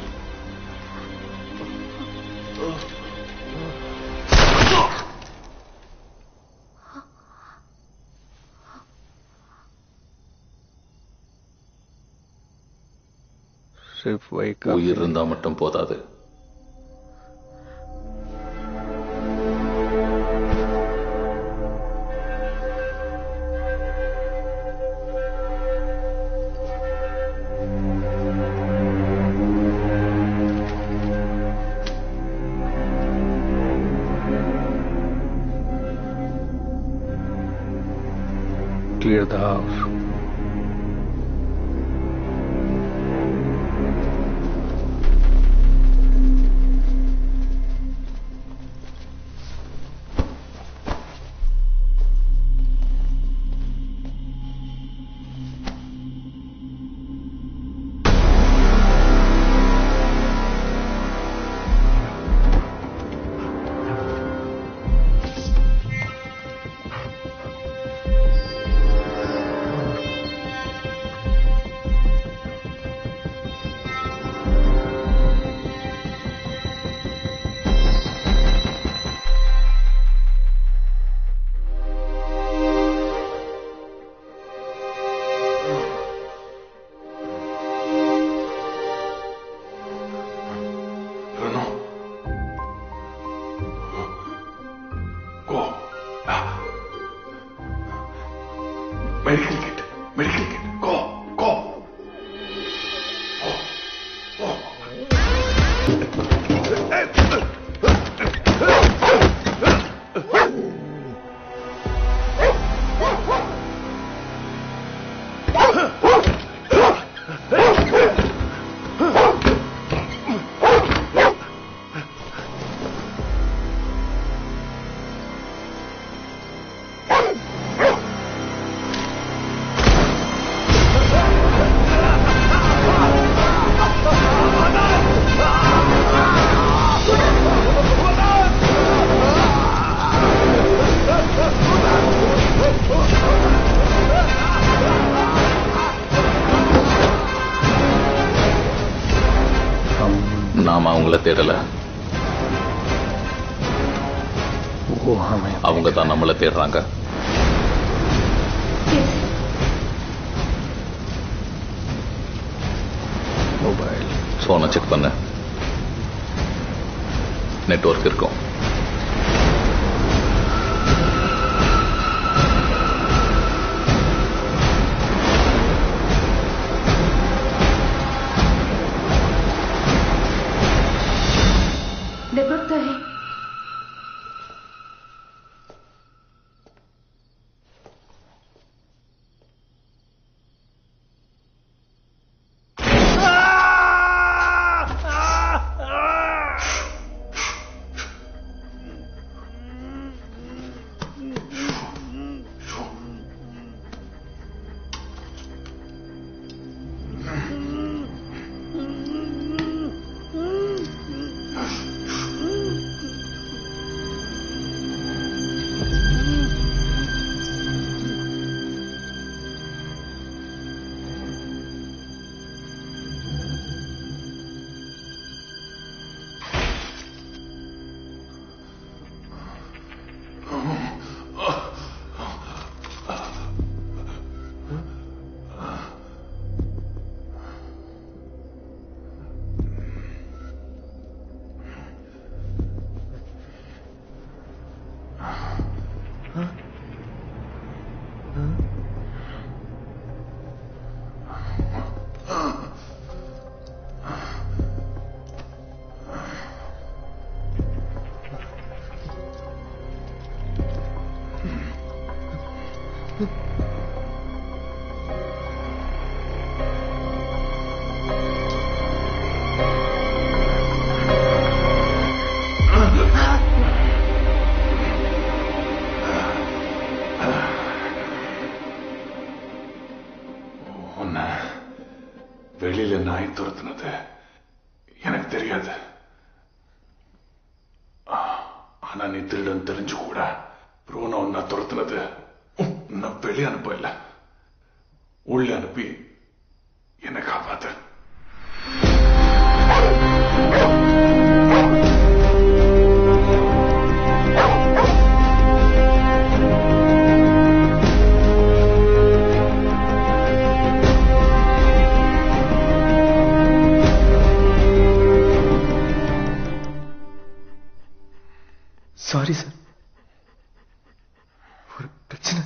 सिर्फ वही உயிர் இருந்தா மட்டும் போதாது clear the house. Medical kit. Medical kit. Go. Go. நாம அவங்கள தேடல वो हमें அவங்க தான் நம்மள தேடுறாங்க मोबाइल போனை செக் பண்ண நெட்வொர்க் இருக்கும் உன்னை வெளியில நாய் துரத்துனது எனக்கு தெரியாது ஆ, ஆனா நீ திருடன் தெரிஞ்சு கூட ரோனா உன்னை துரத்துனது நான் வெளியே அனுப்ப இல்ல உள்ள அனுப்பி என்னை காப்பாத்து சாரி சார் ஒரு பிரச்சனை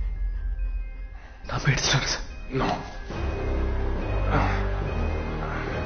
நான் போய் எடுத்துட்டு வரேன் சார் நோ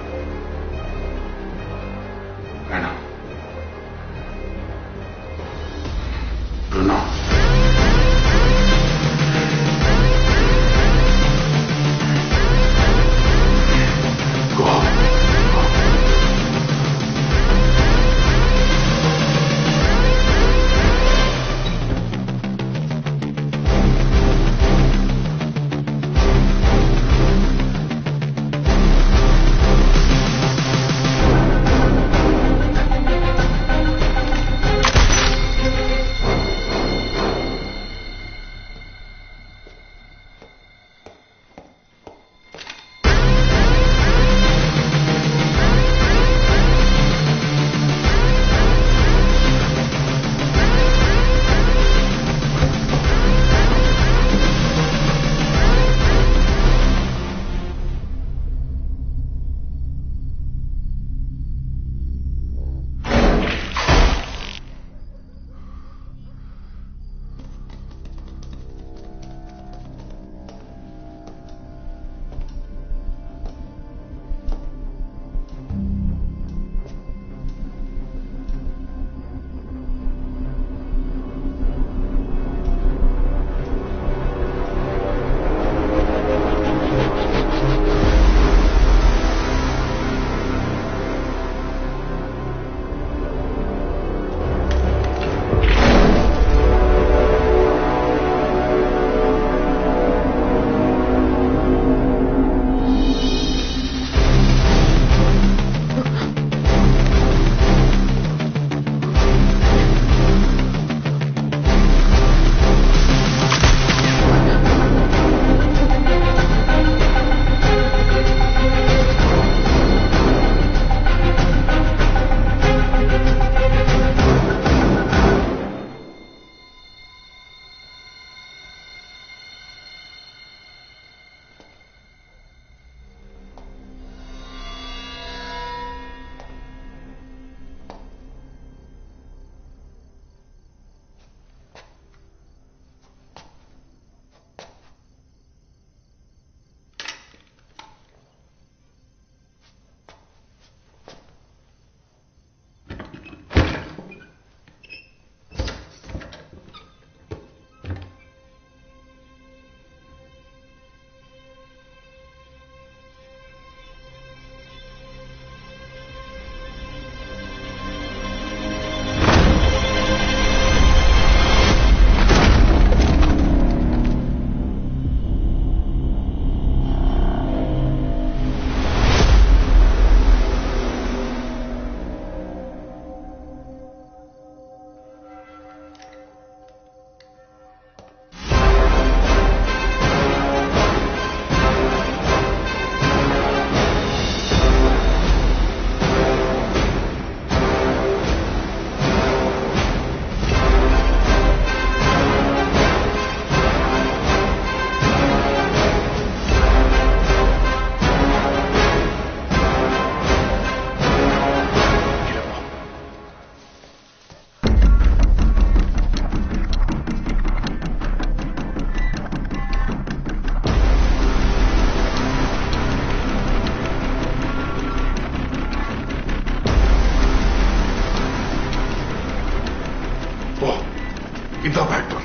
இதான் பேக்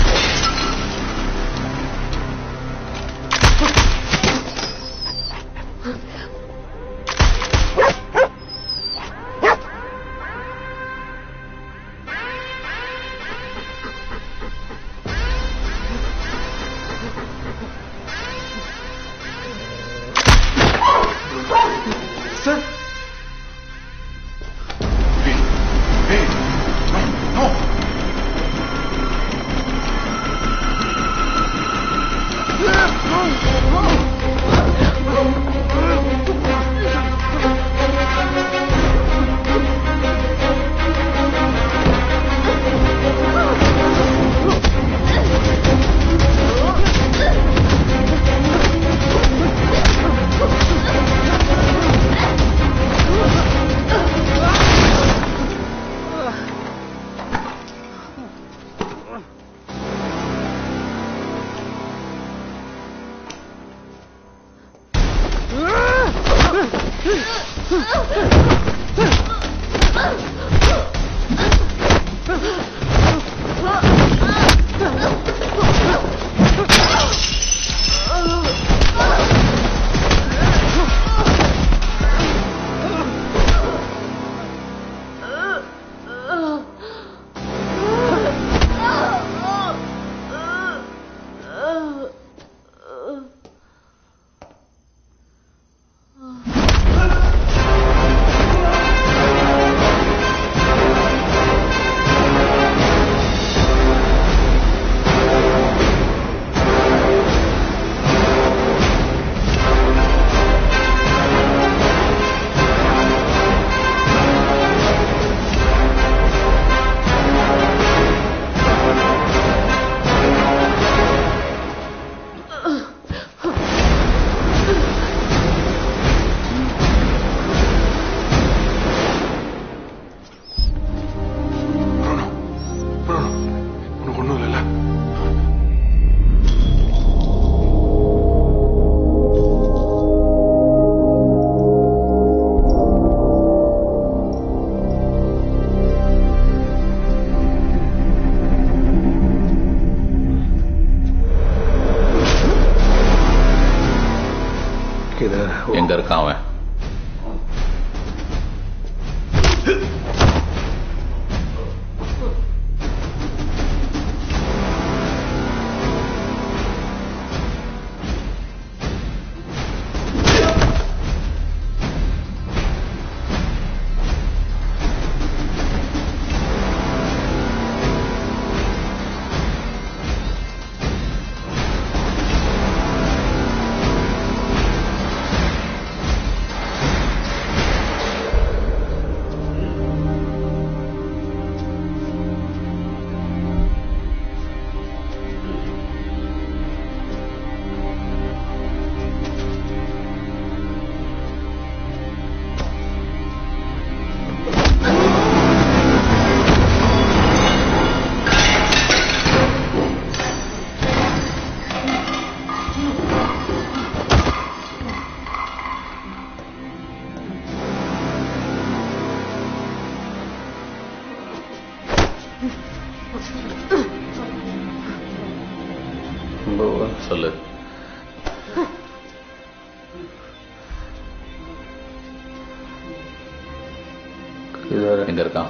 சார் உனக்கு ஒண்ணும் இல்லைல்ல எங்க இருக்கான் அவன் சொல்லு எங்க இருக்கான்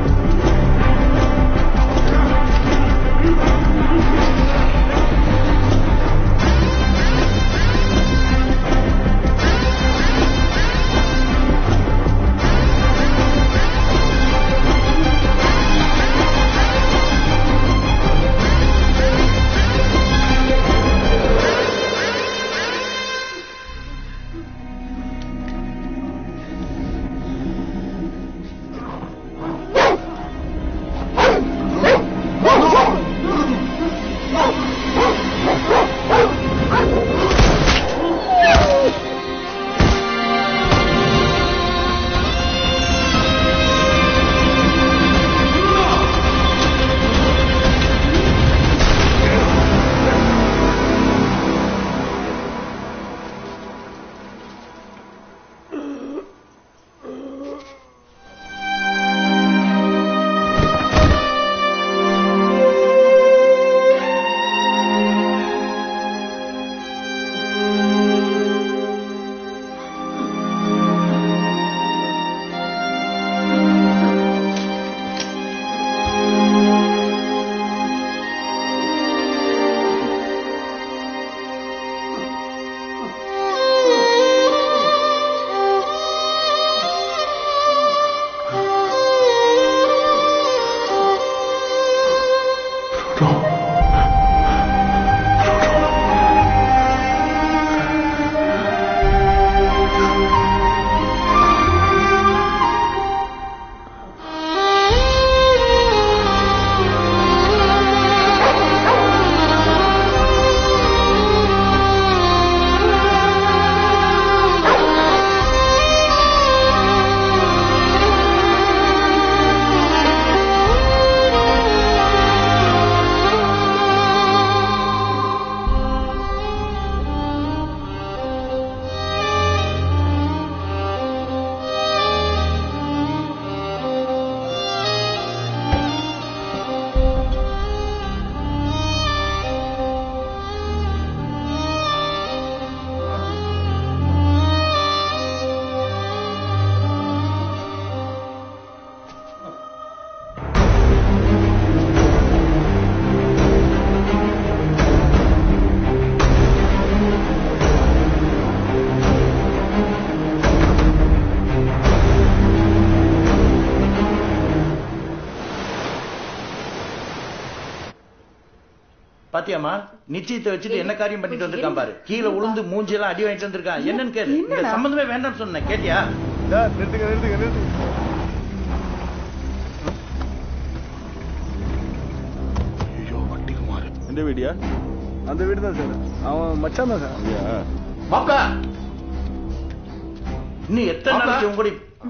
ஆ பாத்தியாமா நிச்சயத்தை வச்சுட்டு என்ன காரியம் பண்ணிட்டு வந்திருக்கான் பாரு கீழே உளுந்து மூஞ்சி எல்லாம் அடி வாங்கிட்டு வந்திருக்கான் என்னன்னு கேளு இந்த என்னடா? சம்பந்தமே வேண்டாம்னு சொன்னேன் கேட்டியா சார் நிறுத்துங்க நிறுத்துங்க நிறுத்துங்க எந்த வீடியா அந்த வீடு தான் சார் அவன் மச்சான் தான் சார் மாப்ள இன்னும் எத்தனை நாளைக்கு உங்க கூட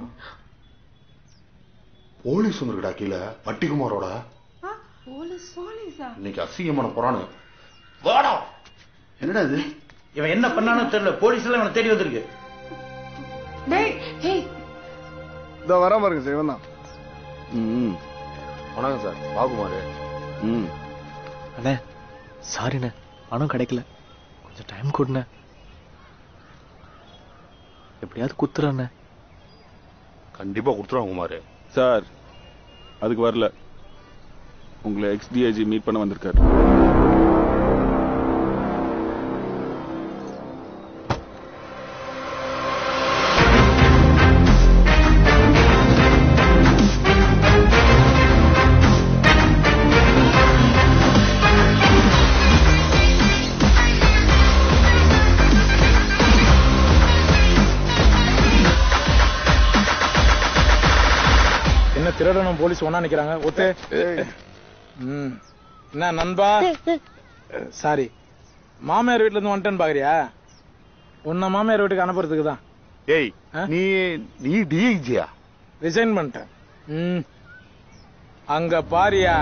போலீஸ் வந்துருக்குடா கீழே வட்டிக்குமாரோட போலீஸ் போலீஸா இன்னைக்கு அசிங்கமான புறானு வாடா என்னடா இது இவன் என்ன பண்ணானோ தெரியல போலீஸ் எல்லாம் இவனை தேடி வந்திருக்கு டேய் ஹேய் இதோ வர பாருங்க சார் இவன் தான் ம் வணக்கம் சார் பாகுமாரு ம் அண்ணே சாரிண்ணே பணம் கிடைக்கல கொஞ்சம் டைம் கொடுண்ணே எப்படியாவது குத்துறண்ணே கண்டிப்பா கொடுத்துருவாங்க குமாரு சார் அதுக்கு வரல உங்களை எக்ஸ்டிஐஜி மீட் பண்ண வந்திருக்காரு என்ன திருடனும் போலீஸ் ஒண்ணா நிக்கிறாங்க ஒத்து ம் என்ன நண்பா சாரி மாமியார் வீட்ல இருந்து வந்துட்டேன்னு பாக்குறியா உன்னை மாமியார் வீட்டுக்கு அனுப்புறதுக்கு தான் ஏய் நீ நீ டிஐஜியா ரிசைன் பண்ணிட்டேன் ம் அங்க பாரியா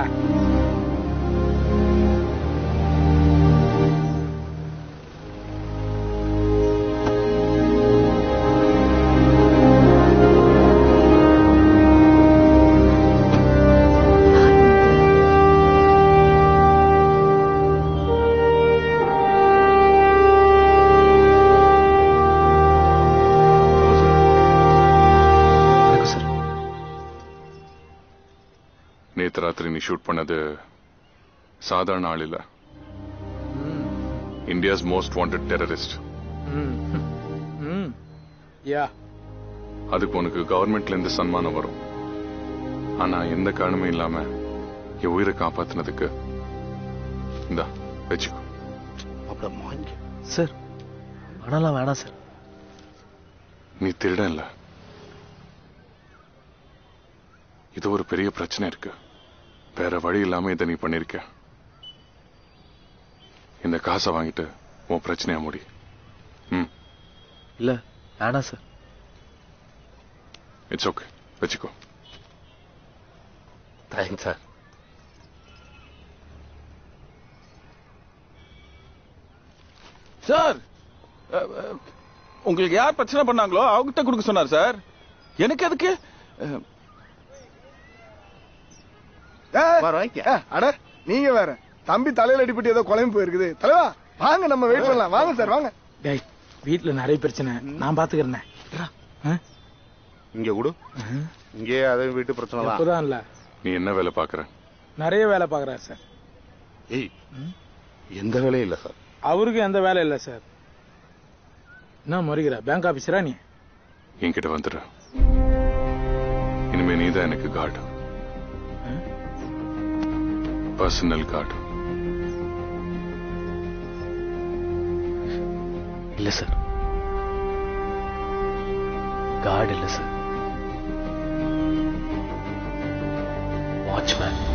நேத்து ராத்திரி நீ ஷூட் பண்ணது சாதாரண ஆள் இல்ல இந்தியாஸ் மோஸ்ட் வாண்டட் டெரரிஸ்ட் ம் ம் யா அதுக்கு உனக்கு கவர்மெண்ட்ல இருந்து சன்மானம் வரும் ஆனா எந்த காரணமும் இல்லாம என் உயிரை காப்பாத்தினதுக்கு இந்தா வச்சுக்கோ சார் பணம்லாம் வேணாம் சார் நீ திருடன் இல்ல இது ஒரு பெரிய பிரச்சனை இருக்கு வேற வழி இல்லாம இதை நீ பண்ணிருக்க இந்த காசை வாங்கிட்டு உன் பிரச்சனையா முடி ம் இல்ல வேணாம் சார் இட்ஸ் ஓகே வச்சுக்கோ தேங்க்ஸ் சார் சார் அஹ், அஹ், உங்களுக்கு யார் பிரச்சனை பண்ணாங்களோ அவங்ககிட்ட கொடுக்க சொன்னார் சார் எனக்கு எதுக்கு அஹ், ஏ, அட நீங்க வேற தம்பி தலையில அடிபட்டு ஏதோ குழம்பு போயிருக்குது தலைவா வாங்க நம்ம வெயிட் பண்ணலாம் வாங்க சார் வாங்க டேய் வீட்ல நிறைய பிரச்சனை நான் பாத்துக்கிறேன் இங்க கொடு இங்கே அதே வீட்டு பிரச்சனை தான் இப்பதான் இல்ல நீ என்ன வேலை பாக்குற நிறைய வேலை பாக்குறாரு சார் ஏய் எந்த வேலையும் இல்ல சார் அவருக்கு எந்த வேலை இல்ல சார் என்ன முறைகிற பேங்க் ஆபீசரா நீ என்கிட்ட வந்துடு இனிமே நீதான் எனக்கு கார்டு பர்சனல் கார்டு இல்ல சார் கார்டு இல்ல சார் வாட்ச்மேன்